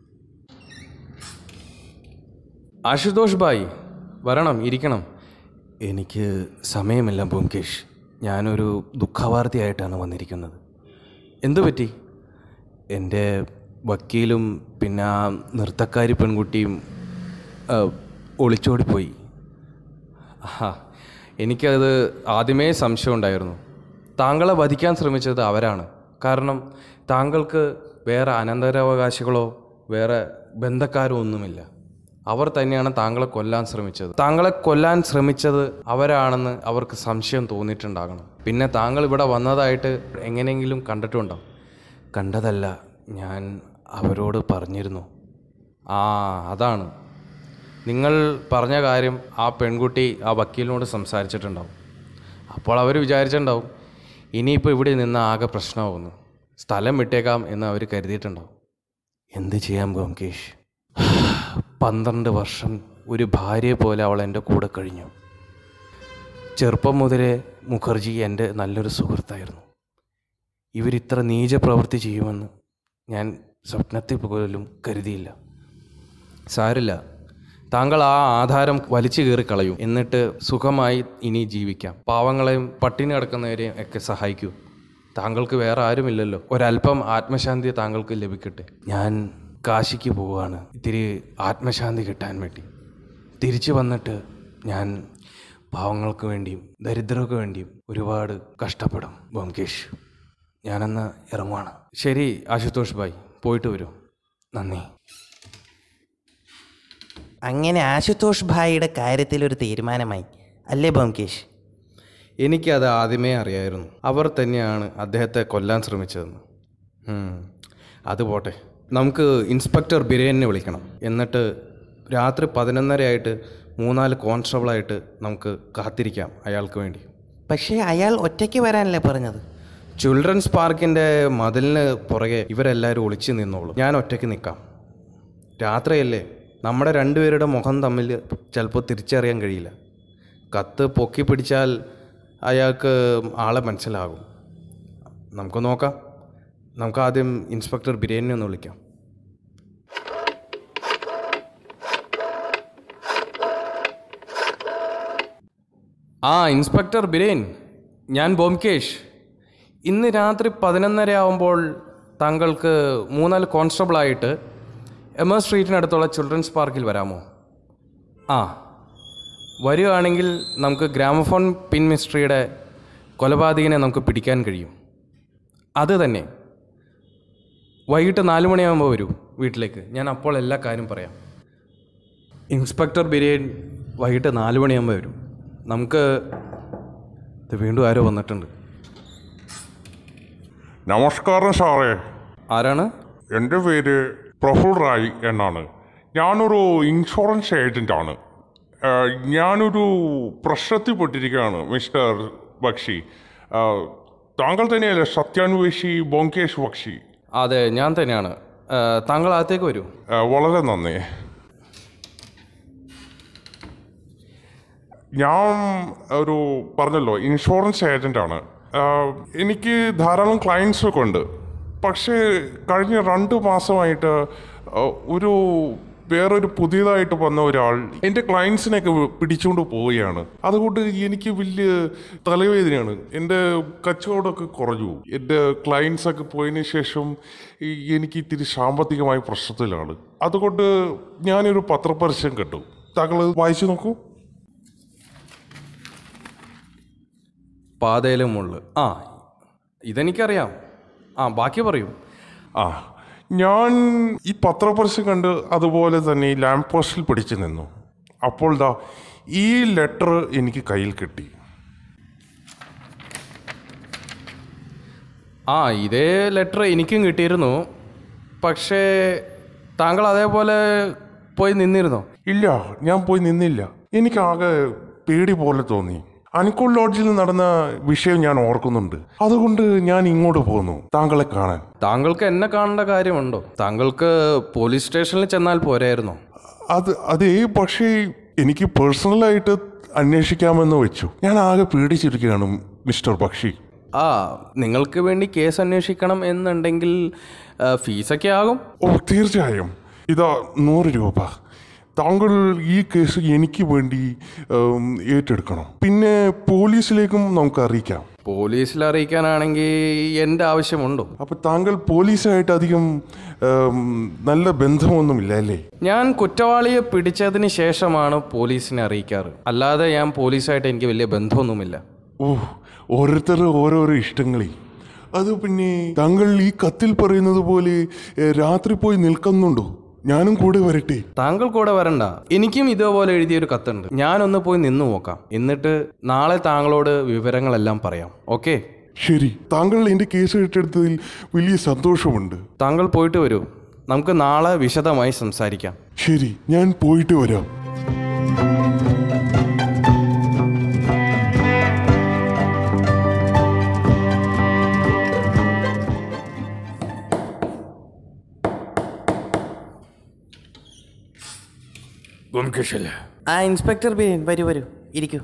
Speaker 1: ആശുതോഷ് ഭായ് വരണം ഇരിക്കണം എനിക്ക് സമയമില്ല ബോംകേഷ് ഞാനൊരു ദുഃഖവാർത്തയായിട്ടാണ് വന്നിരിക്കുന്നത് എന്തു പറ്റി എൻ്റെ വക്കീലും പിന്നെ ആ നൃത്തക്കാരി പെൺകുട്ടിയും ആ, ഒളിച്ചോടിപ്പോയി ആ എനിക്കത് ആദ്യമേ സംശയം ഉണ്ടായിരുന്നു താങ്കളെ വധിക്കാൻ ശ്രമിച്ചത് അവരാണ് കാരണം താങ്കൾക്ക് വേറെ അനന്തരാവകാശികളോ വേറെ ബന്ധക്കാരോ ഒന്നുമില്ല അവർ തന്നെയാണ് താങ്കളെ കൊല്ലാൻ ശ്രമിച്ചത് താങ്കളെ കൊല്ലാൻ ശ്രമിച്ചത് അവരാണെന്ന് അവർക്ക് സംശയം തോന്നിയിട്ടുണ്ടാകണം പിന്നെ താങ്കൾ ഇവിടെ വന്നതായിട്ട് എങ്ങനെയെങ്കിലും കണ്ടിട്ടുണ്ടോ കണ്ടതല്ല ഞാൻ അവരോട് പറഞ്ഞിരുന്നു ആ അതാണ് നിങ്ങൾ പറഞ്ഞ കാര്യം ആ പെൺകുട്ടി ആ വക്കീലിനോട് സംസാരിച്ചിട്ടുണ്ടാവും അപ്പോൾ അവർ വിചാരിച്ചിട്ടുണ്ടാവും ഇനിയിപ്പോൾ ഇവിടെ നിന്ന് ആകെ പ്രശ്നമാകുന്നു സ്ഥലം വിട്ടേക്കാം എന്ന് അവർ കരുതിയിട്ടുണ്ടാവും എന്ത് ചെയ്യാം ഗോംകേഷ് പന്ത്രണ്ട് വർഷം ഒരു ഭാര്യയെ പോലെ അവൾ എൻ്റെ കൂടെ കഴിഞ്ഞു ചെറുപ്പം മുതലേ മുഖർജി എൻ്റെ നല്ലൊരു സുഹൃത്തായിരുന്നു ഇവരിത്ര നീച പ്രവൃത്തി ചെയ്യുമെന്ന് ഞാൻ സ്വപ്നത്തിൽ പോലും കരുതിയില്ല സാരില്ല താങ്കൾ ആ ആധാരം വലിച്ചു കയറി കളയൂ എന്നിട്ട് സുഖമായി ഇനി ജീവിക്കാം പാവങ്ങളെയും പട്ടിണി കിടക്കുന്നവരെയും ഒക്കെ സഹായിക്കൂ താങ്കൾക്ക് വേറെ ആരുമില്ലല്ലോ ഒരല്പം ആത്മശാന്തി താങ്കൾക്ക് ലഭിക്കട്ടെ ഞാൻ കാശിക്ക് പോവുകയാണ് ഇത്തിരി ആത്മശാന്തി കിട്ടാൻ വേണ്ടി തിരിച്ചു വന്നിട്ട് ഞാൻ പാവങ്ങൾക്ക് വേണ്ടിയും ദരിദ്രർക്ക് വേണ്ടിയും ഒരുപാട് കഷ്ടപ്പെടും ബോംകേഷ് ഞാനെന്ന് ഇറങ്ങുവാണ് ശരി ആശുതോഷ് ഭായ് പോയിട്ട് വരൂ നന്ദി
Speaker 6: അങ്ങനെ ആശുതോഷ് ഭായിയുടെ കാര്യത്തിൽ ഒരു തീരുമാനമായി അല്ലേ ബോംകേഷ്
Speaker 1: എനിക്കത് ആദ്യമേ അറിയായിരുന്നു അവർ തന്നെയാണ് അദ്ദേഹത്തെ കൊല്ലാൻ ശ്രമിച്ചതെന്ന് ഉം. അത് പോട്ടെ നമുക്ക് ഇൻസ്പെക്ടർ ബിരേനെ വിളിക്കണം എന്നിട്ട് രാത്രി പതിനൊന്നരയായിട്ട് മൂന്നാല് കോൺസ്റ്റബിളായിട്ട് നമുക്ക് കാത്തിരിക്കാം അയാൾക്ക് വേണ്ടി
Speaker 6: പക്ഷേ അയാൾ ഒറ്റയ്ക്ക് വരാനല്ലേ പറഞ്ഞത്
Speaker 1: ചിൽഡ്രൻസ് പാർക്കിൻ്റെ മതിലിന് പുറകെ ഇവരെല്ലാവരും ഒളിച്ചു നിന്നോളും ഞാൻ ഒറ്റയ്ക്ക് നിൽക്കാം രാത്രിയല്ലേ നമ്മുടെ രണ്ടുപേരുടെ മുഖം തമ്മിൽ ചിലപ്പോൾ തിരിച്ചറിയാൻ കഴിയില്ല കത്ത് പൊക്കി പിടിച്ചാൽ അയാൾക്ക് ആളെ മനസ്സിലാകും നമുക്ക് നോക്കാം നമുക്ക് ആദ്യം ഇൻസ്പെക്ടർ ബിരേനെ ഒന്ന് വിളിക്കാം ആ ഇൻസ്പെക്ടർ ബിരേൻ ഞാൻ ബോംകേഷ് ഇന്ന് രാത്രി പതിനൊന്നര ആവുമ്പോൾ താങ്കൾക്ക് മൂന്നാല് കോൺസ്റ്റബിളായിട്ട് എം എസ് സ്ട്രീറ്റിനടുത്തുള്ള ചിൽഡ്രൻസ് പാർക്കിൽ വരാമോ ആ വരികയാണെങ്കിൽ നമുക്ക് ഗ്രാമഫോൺ പിൻ മിസ്ട്രിയുടെ കൊലപാതകനെ നമുക്ക് പിടിക്കാൻ കഴിയും അത് തന്നെ വൈകിട്ട് നാല് മണിയാകുമ്പോൾ വരൂ വീട്ടിലേക്ക് ഞാൻ അപ്പോൾ എല്ലാ കാര്യം പറയാം ഇൻസ്പെക്ടർ ബിരിയൻ വൈകിട്ട് നാല് മണിയാകുമ്പോൾ വരും നമുക്ക് ഇത് വീണ്ടും ആരോ വന്നിട്ടുണ്ട്
Speaker 7: നമസ്കാരം സാറേ
Speaker 1: ആരാണ്
Speaker 7: എൻ്റെ പേര് പ്രഫുൽ റായ് എന്നാണ് ഞാനൊരു ഇൻഷുറൻസ് ഏജൻ്റാണ് ഞാനൊരു പ്രശ്നത്തിൽ പെട്ടിരിക്കുകയാണ് മിസ്റ്റർ ബക്ഷി ആ, താങ്കൾ തന്നെയല്ലേ സത്യാന്വേഷി ബോങ്കേഷ് ബക്ഷി
Speaker 1: അതെ ഞാൻ തന്നെയാണ് ആ, താങ്കൾ അകത്തേക്ക് വരൂ
Speaker 7: ആ, വളരെ നന്ദി ഞാൻ ഒരു പറഞ്ഞല്ലോ ഇൻഷുറൻസ് ഏജൻ്റാണ് എനിക്ക് ധാരാളം ക്ലയൻസ് ഒക്കെ ഉണ്ട് പക്ഷേ കഴിഞ്ഞ രണ്ട് മാസമായിട്ട് ആ, ഒരു വേറൊരു പുതിയതായിട്ട് വന്ന ഒരാൾ എൻ്റെ ക്ലയൻസിനെയൊക്കെ പിടിച്ചുകൊണ്ട് പോവുകയാണ് അതുകൊണ്ട് എനിക്ക് വലിയ തലവേദനയാണ് എൻ്റെ കച്ചവടമൊക്കെ കുറഞ്ഞു എൻ്റെ ക്ലയൻസ് ഒക്കെ പോയതിന് ശേഷം ഈ എനിക്ക് ഇത്തിരി സാമ്പത്തികമായ പ്രശ്നത്തിലാണ് അതുകൊണ്ട് ഞാനൊരു പത്രപരസ്യം കണ്ടു താങ്കൾ അത് വായിച്ചു നോക്കൂ
Speaker 1: പാതയിലെ മുള്ള് ആ ഇതെനിക്കറിയാം ആ ബാക്കി പറയൂ
Speaker 7: ആ ഞാൻ ഈ പത്രപരസ്യം കണ്ട് അതുപോലെ തന്നെ ഈ ലാമ്പ് പോസ്റ്റിൽ പിടിച്ചു നിന്നു അപ്പോൾ ദാ ഈ ലെറ്റർ എനിക്ക് കയ്യിൽ കിട്ടി
Speaker 1: ആ ഇതേ ലെറ്റർ എനിക്കും കിട്ടിയിരുന്നു പക്ഷേ താങ്കൾ അതേപോലെ പോയി നിന്നിരുന്നോ
Speaker 7: ഇല്ല ഞാൻ പോയി നിന്നില്ല എനിക്കാകെ പേടി പോലെ തോന്നി അനിക്കോൾ ലോഡ്ജിൽ നടന്ന വിഷയം ഞാൻ ഓർക്കുന്നുണ്ട് അതുകൊണ്ട് ഞാൻ ഇങ്ങോട്ട് പോന്നു താങ്കളെ കാണാൻ
Speaker 1: താങ്കൾക്ക് എന്നെ കാണേണ്ട കാര്യമുണ്ടോ താങ്കൾക്ക് പോലീസ് സ്റ്റേഷനിൽ ചെന്നാൽ പോരായിരുന്നോ
Speaker 7: അത് അതേ പക്ഷേ എനിക്ക് പേഴ്സണലായിട്ട് അന്വേഷിക്കാമെന്ന് വെച്ചു ഞാൻ ആകെ പേടിച്ചിരിക്കുകയാണ് മിസ്റ്റർ പക്ഷി
Speaker 1: ആ നിങ്ങൾക്ക് വേണ്ടി കേസ് അന്വേഷിക്കണം എന്നുണ്ടെങ്കിൽ ആ, ഫീസൊക്കെ ആകും
Speaker 7: ഓ തീർച്ചയായും ഇതാ നൂറ് രൂപ താങ്കൾ ഈ കേസ് എനിക്ക് വേണ്ടി ഉം, ഏറ്റെടുക്കണം പിന്നെ പോലീസിലേക്കും നമുക്ക് അറിയിക്കാം
Speaker 1: പോലീസിൽ അറിയിക്കാനാണെങ്കിൽ എൻ്റെ ആവശ്യമുണ്ടോ
Speaker 7: അപ്പൊ താങ്കൾ പോലീസായിട്ട് അധികം ഉം, നല്ല ബന്ധമൊന്നുമില്ല അല്ലേ
Speaker 1: ഞാൻ കുറ്റവാളിയെ പിടിച്ചതിന് ശേഷമാണ് പോലീസിനെ അറിയിക്കാറ് അല്ലാതെ ഞാൻ പോലീസായിട്ട് എനിക്ക് വലിയ ബന്ധമൊന്നുമില്ല
Speaker 7: ഓ ഓരോരുത്തർ ഓരോരോ ഇഷ്ടങ്ങളെ അത് പിന്നെ താങ്കൾ ഈ കത്തിൽ പറയുന്നത് പോലെ ഏ, രാത്രി പോയി നിൽക്കുന്നുണ്ടോ ഞാനും കൂടെ വരട്ടെ
Speaker 1: താങ്കൾ കൂടെ വരണ്ട എനിക്കും ഇതേപോലെ എഴുതിയൊരു കത്തുണ്ട് ഞാനൊന്ന് പോയി നിന്നു നോക്കാം എന്നിട്ട് നാളെ താങ്കളോട് വിവരങ്ങളെല്ലാം പറയാം ഓക്കെ
Speaker 7: ശരി താങ്കൾ എൻ്റെ കേസ് ഏറ്റെടുത്തതിൽ വലിയ സന്തോഷമുണ്ട്
Speaker 1: താങ്കൾ പോയിട്ട് വരൂ നമുക്ക് നാളെ വിശദമായി സംസാരിക്കാം
Speaker 7: ശരി ഞാൻ പോയിട്ട് വരാം
Speaker 5: ഗുംകേഷല്ലേ
Speaker 6: ആ ഇൻസ്പെക്ടർ ബിരിയൻ വരൂ വരൂ ഇരിക്കൂ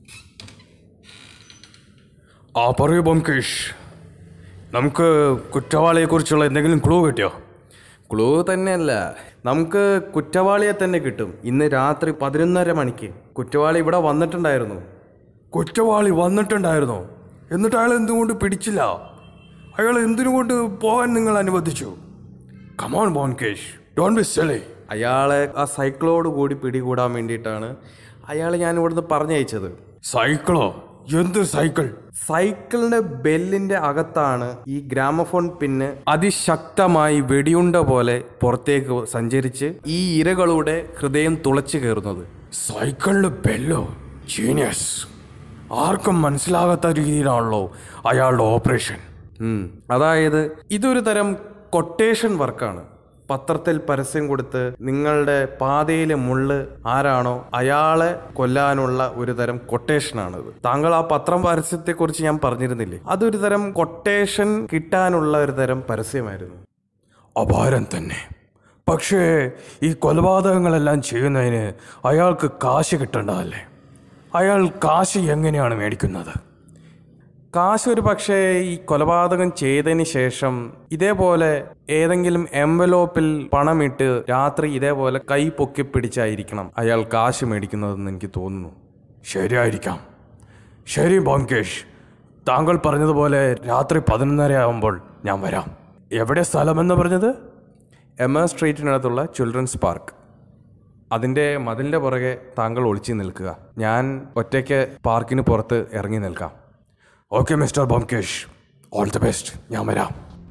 Speaker 5: ആ പറയൂ ബംകേഷ് നമുക്ക് കുറ്റവാളിയെക്കുറിച്ചുള്ള എന്തെങ്കിലും ക്ലൂ കിട്ടിയോ
Speaker 1: ക്ലൂ തന്നെയല്ല നമുക്ക് കുറ്റവാളിയെ തന്നെ കിട്ടും ഇന്ന് രാത്രി പതിനൊന്നര മണിക്ക് കുറ്റവാളി ഇവിടെ വന്നിട്ടുണ്ടായിരുന്നു
Speaker 5: കുറ്റവാളി വന്നിട്ടുണ്ടായിരുന്നോ എന്നിട്ട് അയാൾ എന്തുകൊണ്ട് പിടിച്ചില്ല അയാൾ എന്തിനുകൊണ്ട് പോകാൻ നിങ്ങൾ അനുവദിച്ചു come on Byomkesh don't be silly
Speaker 1: അയാളെ ആ സൈക്കിളോട് കൂടി പിടികൂടാൻ വേണ്ടിയിട്ടാണ് അയാളെ ഞാൻ ഇവിടുന്ന് പറഞ്ഞയച്ചത്
Speaker 5: സൈക്കിളോ എന്ത് സൈക്കിൾ
Speaker 1: സൈക്കിളിന്റെ ബെല്ലിന്റെ അകത്താണ് ഈ ഗ്രാമഫോൺ പിന്ന് അതിശക്തമായി വെടിയുണ്ട പോലെ പുറത്തേക്ക് സഞ്ചരിച്ച് ഈ ഇരകളുടെ ഹൃദയം തുളച്ചു കയറുന്നത്
Speaker 5: സൈക്കിളിന്റെ ബെല്ലോ ജീനിയസ് ആർക്കും മനസ്സിലാകാത്ത രീതിയിലാണല്ലോ അയാളുടെ ഓപ്പറേഷൻ
Speaker 1: ഉം. അതായത് ഇതൊരു തരം കൊട്ടേഷൻ വർക്കാണ് പത്രത്തിൽ പരസ്യം കൊടുത്ത് നിങ്ങളുടെ പാതയിലെ മുള്ള് ആരാണോ അയാളെ കൊല്ലാനുള്ള ഒരു തരം കൊട്ടേഷനാണിത് താങ്കൾ ആ പത്രം പരസ്യത്തെക്കുറിച്ച് ഞാൻ പറഞ്ഞിരുന്നില്ലേ അതൊരു തരം കൊട്ടേഷൻ കിട്ടാനുള്ള ഒരു തരം പരസ്യമായിരുന്നു
Speaker 5: അപാരം തന്നെ പക്ഷേ ഈ കൊലപാതകങ്ങളെല്ലാം ചെയ്യുന്നതിന് അയാൾക്ക് കാശ് കിട്ടേണ്ടതല്ലേ അയാൾ കാശ് എങ്ങനെയാണ് മേടിക്കുന്നത്
Speaker 1: കാശ് ഒരു പക്ഷേ ഈ കൊലപാതകം ചെയ്തതിന് ശേഷം ഇതേപോലെ ഏതെങ്കിലും എംവലോപ്പിൽ പണമിട്ട് രാത്രി ഇതേപോലെ കൈ പൊക്കി പിടിച്ചായിരിക്കണം അയാൾ കാശ് മേടിക്കുന്നതെന്ന് എനിക്ക് തോന്നുന്നു
Speaker 5: ശരിയായിരിക്കാം ശരി ബോങ്കേഷ് താങ്കൾ പറഞ്ഞതുപോലെ രാത്രി പതിനൊന്നര ആകുമ്പോൾ ഞാൻ വരാം എവിടെ സ്ഥലമെന്ന് പറഞ്ഞത്
Speaker 1: എം എ സ്ട്രീറ്റിനടുത്തുള്ള ചിൽഡ്രൻസ് പാർക്ക് അതിൻ്റെ മതിലിൻ്റെ പുറകെ താങ്കൾ ഒളിച്ചു നിൽക്കുക ഞാൻ ഒറ്റയ്ക്ക് പാർക്കിന് പുറത്ത് ഇറങ്ങി നിൽക്കാം
Speaker 5: okay mister Byomkesh all the best ഞാൻ വരാം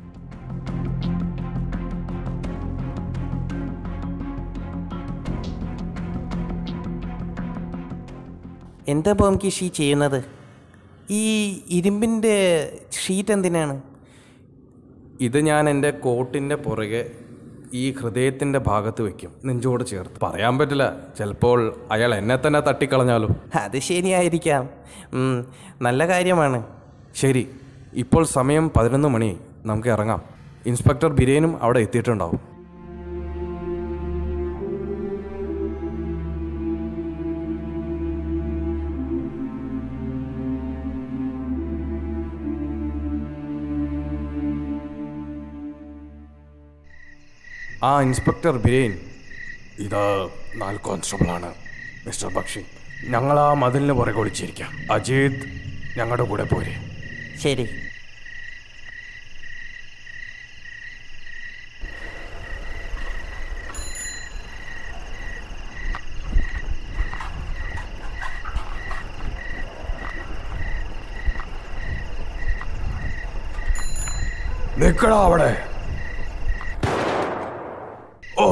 Speaker 6: എന്താ ബോംകിഷി ചെയ്യുന്നത് ഈ ഇരുമ്പിൻ്റെ ഷീറ്റ് എന്തിനാണ്
Speaker 1: ഇത് ഞാൻ എൻ്റെ കോട്ടിൻ്റെ പുറകെ ഈ ഹൃദയത്തിൻ്റെ ഭാഗത്ത് വെക്കും നെഞ്ചോട് ചേർത്ത് പറയാൻ പറ്റില്ല ചിലപ്പോൾ അയാൾ എന്നെ തന്നെ തട്ടിക്കളഞ്ഞാലോ
Speaker 6: അത് ശരിയായിരിക്കാം ഉം, നല്ല കാര്യമാണ്
Speaker 1: ശരി ഇപ്പോൾ സമയം പതിനൊന്ന് മണി നമുക്ക് ഇറങ്ങാം ഇൻസ്പെക്ടർ ബിരേനും അവിടെ എത്തിയിട്ടുണ്ടാവും ആ ഇൻസ്പെക്ടർ ബിരേൻ
Speaker 5: ഇത് നാല് കോൺസ്റ്റബിളാണ് മിസ്റ്റർ ബക്ഷി ഞങ്ങൾ ആ മതിലിന് പുറകെ ഒളിച്ചിരിക്കാം അജിത് ഞങ്ങളുടെ കൂടെ പോരെ
Speaker 6: ശരി
Speaker 5: നിക്കടാ അവിടെ ഓ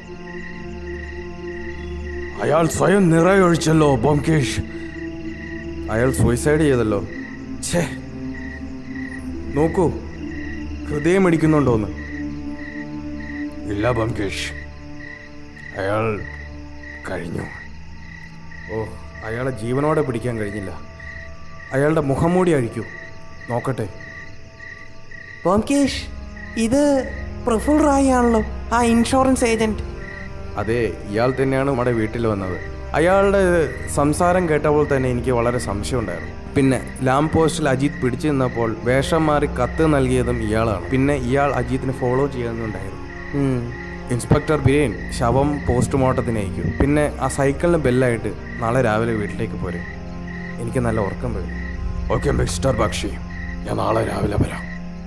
Speaker 5: അയാൾ സ്വയം നിറയൊഴിച്ചല്ലോ ബോംകേഷ്
Speaker 1: അയാൾ സൂയിസൈഡ് ചെയ്തല്ലോ ഛേ നോക്കൂ ഹൃദയം ഇടിക്കുന്നുണ്ടോന്ന്
Speaker 5: ഇല്ല ബോംകേഷ് അയാൾ കഴിഞ്ഞു
Speaker 1: ഓ അയാളെ ജീവനോടെ പിടിക്കാൻ കഴിഞ്ഞില്ല അയാളുടെ മുഖംമൂടി അഴിക്കൂ നോക്കട്ടെ
Speaker 6: ബോംകേഷ് ഇത് പ്രഫുൽ റായ് ആണല്ലോ ആ ഇൻഷുറൻസ് ഏജന്റ്
Speaker 1: അതെ ഇയാൾ തന്നെയാണ് നമ്മുടെ വീട്ടിൽ വന്നത് അയാളുടെ സംസാരം കേട്ടപ്പോൾ തന്നെ എനിക്ക് വളരെ സംശയമുണ്ടായിരുന്നു പിന്നെ ലാംപ് പോസ്റ്റിൽ അജിത് പിടിച്ചു നിന്നപ്പോൾ വേഷം മാറി കത്ത് നൽകിയതും ഇയാളാണ് പിന്നെ ഇയാൾ അജിത്തിനെ ഫോളോ ചെയ്യുന്നുണ്ടായിരുന്നു
Speaker 6: ഉം.
Speaker 1: ഇൻസ്പെക്ടർ ബിരേൻ ശവം പോസ്റ്റ്മോർട്ടത്തിന് അയക്കും പിന്നെ ആ സൈക്കിളിന് ബെല്ലായിട്ട് നാളെ രാവിലെ വീട്ടിലേക്ക് പോരെ എനിക്ക് നല്ല ഉറക്കം വരും
Speaker 5: ഓക്കെ മിസ്റ്റർ ബക്ഷി ഞാൻ നാളെ രാവിലെ വരാം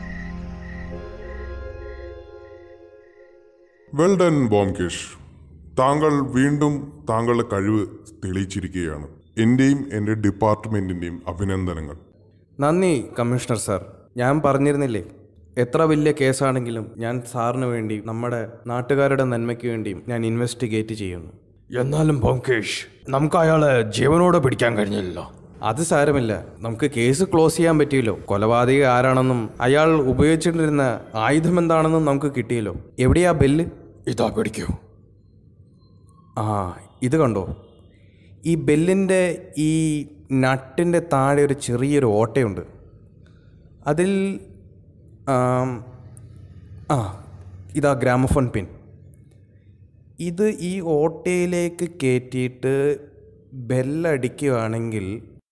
Speaker 7: വെൽ ഡൺ ബോംകേഷ് താങ്കൾ വീണ്ടും താങ്കളുടെ കഴിവ് തെളിയിച്ചിരിക്കുകയാണ് എൻ്റെയും എൻ്റെ ഡിപ്പാർട്ട്മെൻറ്റിൻ്റെയും അഭിനന്ദനങ്ങൾ
Speaker 1: നന്ദി കമ്മീഷണർ സാർ ഞാൻ പറഞ്ഞിരുന്നില്ലേ എത്ര വലിയ കേസാണെങ്കിലും ഞാൻ സാറിന് വേണ്ടി നമ്മുടെ നാട്ടുകാരുടെ നന്മയ്ക്ക് വേണ്ടിയും ഞാൻ ഇൻവെസ്റ്റിഗേറ്റ് ചെയ്യുന്നു
Speaker 5: എന്നാലും ബോംകേഷ് നമുക്ക് അയാളെ ജീവനോടെ പിടിക്കാൻ കഴിഞ്ഞില്ലല്ലോ
Speaker 1: അത് സാരമില്ല നമുക്ക് കേസ് ക്ലോസ് ചെയ്യാൻ പറ്റിയല്ലോ കൊലപാതക ആരാണെന്നും അയാൾ ഉപയോഗിച്ചിട്ടിരുന്ന ആയുധം എന്താണെന്നും നമുക്ക് കിട്ടിയല്ലോ എവിടെയാ ബെല്ല്
Speaker 5: ഇതാ പിടിക്കൂ
Speaker 1: ആ ഇത് കണ്ടോ ഈ ബെല്ലിൻ്റെ ഈ നട്ടിൻ്റെ താഴെ ഒരു ചെറിയൊരു ഓട്ടയുണ്ട് അതിൽ ആം, ആ ഇതാ ഗ്രാമഫോൺ പിൻ ഇത് ഈ ഓട്ടയിലേക്ക് കയറ്റിയിട്ട് ബെല്ലടിക്കുകയാണെങ്കിൽ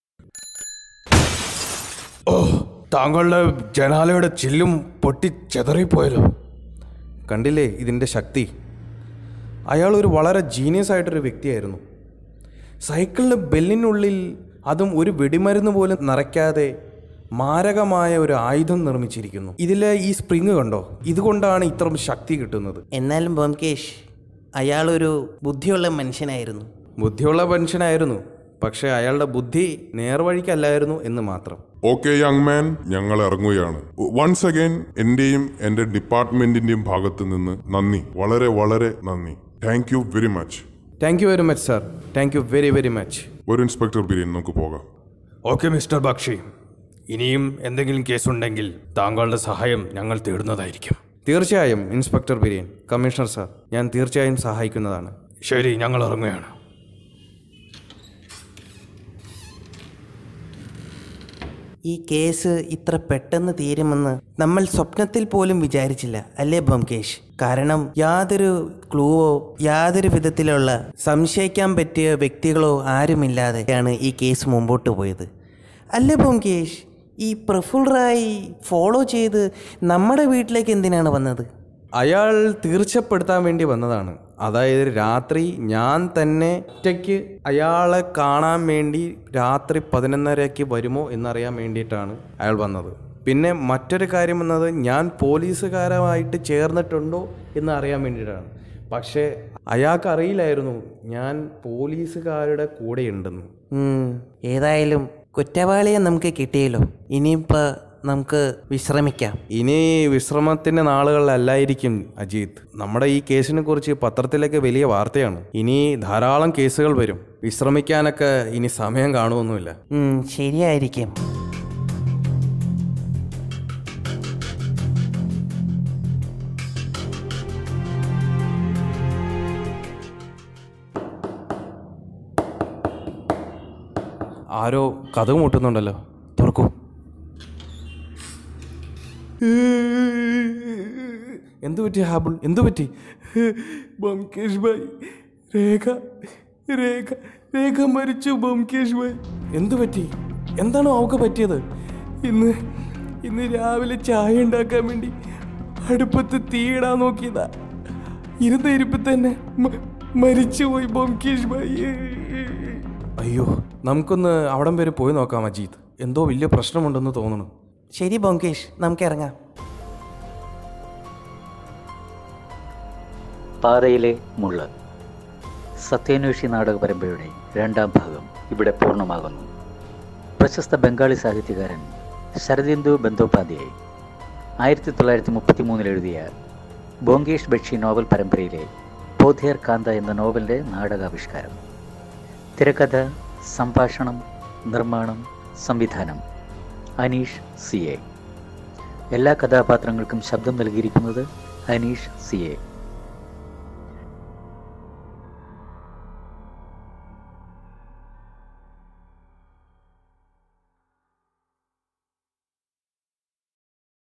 Speaker 5: ഓ താങ്കളുടെ ജനാലയുടെ ചില്ലും പൊട്ടി ചെതറിപ്പോയല്ലോ
Speaker 1: കണ്ടില്ലേ ഇതിൻ്റെ ശക്തി അയാൾ ഒരു വളരെ ജീനിയസ് ആയിട്ടൊരു വ്യക്തിയായിരുന്നു സൈക്കിളിൻ്റെ ബെല്ലിനുള്ളിൽ അതും ഒരു വെടിമരുന്ന് പോലും നിറയ്ക്കാതെ മാരകമായ ഒരു ആയുധം നിർമ്മിച്ചിരിക്കുന്നു ഇതിലെ ഈ സ്പ്രിങ് കണ്ടോ ഇതുകൊണ്ടാണ് ഇത്രയും ശക്തി കിട്ടുന്നത്
Speaker 6: എന്നാലും ബോംകേഷ് അയാളൊരു ബുദ്ധിയുള്ള മനുഷ്യനായിരുന്നു
Speaker 1: ബുദ്ധിയുള്ള മനുഷ്യനായിരുന്നു പക്ഷേ അയാളുടെ ബുദ്ധി നേർവഴിക്കല്ലായിരുന്നു എന്ന് മാത്രം
Speaker 7: ഓക്കെ യങ് മാൻ ഞങ്ങൾ ഇറങ്ങുകയാണ് വൺസ് അഗൈൻ എൻ്റെയും എൻ്റെ ഡിപ്പാർട്ട്മെൻറ്റിൻ്റെയും ഭാഗത്ത് നിന്ന് നന്ദി വളരെ വളരെ നന്ദി thank you very much
Speaker 1: thank you very much sir thank you very very much
Speaker 7: ഒരു ഇൻസ്പെക്ടർ ബിരിയൻ നമുക്ക് പോകാം
Speaker 5: ഓക്കെ മിസ്റ്റർ ബക്ഷി ഇനിയും എന്തെങ്കിലും കേസുണ്ടെങ്കിൽ താങ്കളുടെ സഹായം ഞങ്ങൾ തേടുന്നതായിരിക്കും
Speaker 1: തീർച്ചയായും ഇൻസ്പെക്ടർ ബിരിയൻ കമ്മീഷണർ സാർ ഞാൻ തീർച്ചയായും സഹായിക്കുന്നതാണ്
Speaker 5: ശരി ഞങ്ങൾ ഇറങ്ങുകയാണ്
Speaker 6: ഈ കേസ് ഇത്ര പെട്ടെന്ന് തീരുമെന്ന് നമ്മൾ സ്വപ്നത്തിൽ പോലും വിചാരിച്ചില്ല അല്ലേ ബോംകേഷ് കാരണം യാതൊരു ക്ലൂവോ യാതൊരു വിധത്തിലുള്ള സംശയിക്കാൻ പറ്റിയ വ്യക്തികളോ ആരുമില്ലാതെയാണ് ഈ കേസ് മുമ്പോട്ട് പോയത് അല്ലേ ബോംകേഷ് ഈ പ്രഫുൽ റായ് ഫോളോ ചെയ്ത് നമ്മുടെ വീട്ടിലേക്ക് എന്തിനാണ് വന്നത്
Speaker 1: അയാൾ തീർച്ചപ്പെടുത്താൻ വേണ്ടി വന്നതാണ് അതായത് രാത്രി ഞാൻ തന്നെ ഒറ്റയ്ക്ക് അയാളെ കാണാൻ വേണ്ടി രാത്രി പതിനൊന്നരയ്ക്ക് വരുമോ എന്നറിയാൻ വേണ്ടിയിട്ടാണ് അയാൾ വന്നത് പിന്നെ മറ്റൊരു കാര്യം എന്നത് ഞാൻ പോലീസുകാരുമായിട്ട് ചേർന്നിട്ടുണ്ടോ എന്ന് അറിയാൻ വേണ്ടിയിട്ടാണ് പക്ഷേ അയാൾക്ക് അറിയില്ലായിരുന്നു ഞാൻ പോലീസുകാരുടെ കൂടെ ഉണ്ടെന്ന്
Speaker 6: ഉം, ഏതായാലും കുറ്റവാളിയെ നമുക്ക് കിട്ടിയല്ലോ ഇനിയിപ്പോൾ നമുക്ക് വിശ്രമിക്കാം
Speaker 1: ഇനി വിശ്രമത്തിന്റെ നാളുകളിലല്ലായിരിക്കും അജിത് നമ്മുടെ ഈ കേസിനെ കുറിച്ച് പത്രത്തിലേക്ക് വലിയ വാർത്തയാണ് ഇനി ധാരാളം കേസുകൾ വരും വിശ്രമിക്കാനൊക്കെ ഇനി സമയം കാണുമൊന്നുമില്ല
Speaker 6: ഉം, ശരിയായിരിക്കും
Speaker 1: ആരോ കഥ മുട്ടുന്നുണ്ടല്ലോ തുറക്കൂ എന്തു പറ്റി ഹാബിൾ എന്തു പറ്റി ബംകേഷ് ഭായ് രേഖ രേഖ രേഖ മരിച്ചു ബംകേഷ് ഭായ് എന്തു പറ്റി എന്താണോ അവൾക്ക് പറ്റിയത് ഇന്ന് ഇന്ന് രാവിലെ ചായ ഉണ്ടാക്കാൻ വേണ്ടി അടുപ്പത്ത് തീയിടാൻ നോക്കിയതാ ഇരുന്ന ഇരിപ്പിൽ തന്നെ മ- മരിച്ചുപോയി ബംകേഷ് ഭായ് അയ്യോ നമുക്കൊന്ന് അവിടം വരെ പോയി നോക്കാം അജീത് എന്തോ വലിയ പ്രശ്നമുണ്ടെന്ന് തോന്നുന്നു
Speaker 6: ശരി ബോങ്കേഷ് നമുക്ക് ഇറങ്ങാം
Speaker 3: പാതയിലെ മുള്ള് സത്യാന്വേഷി നാടക പരമ്പരയുടെ രണ്ടാം ഭാഗം ഇവിടെ പൂർണ്ണമാകുന്നു പ്രശസ്ത ബംഗാളി സാഹിത്യകാരൻ ശരദിന്ദു ബന്ദോപാധ്യായ് ആയിരത്തി തൊള്ളായിരത്തി മുപ്പത്തി മൂന്നിൽ എഴുതിയ ബോങ്കേഷ് ബക്ഷി നോവൽ പരമ്പരയിലെ പോഥിയർ കാന്ത എന്ന നോവലിൻ്റെ നാടകാവിഷ്കാരം തിരക്കഥ സംഭാഷണം നിർമ്മാണം സംവിധാനം അനീഷ് സി എ എല്ലാ കഥാപാത്രങ്ങൾക്കും ശബ്ദം നൽകിയിരിക്കുന്നത് അനീഷ് സി എ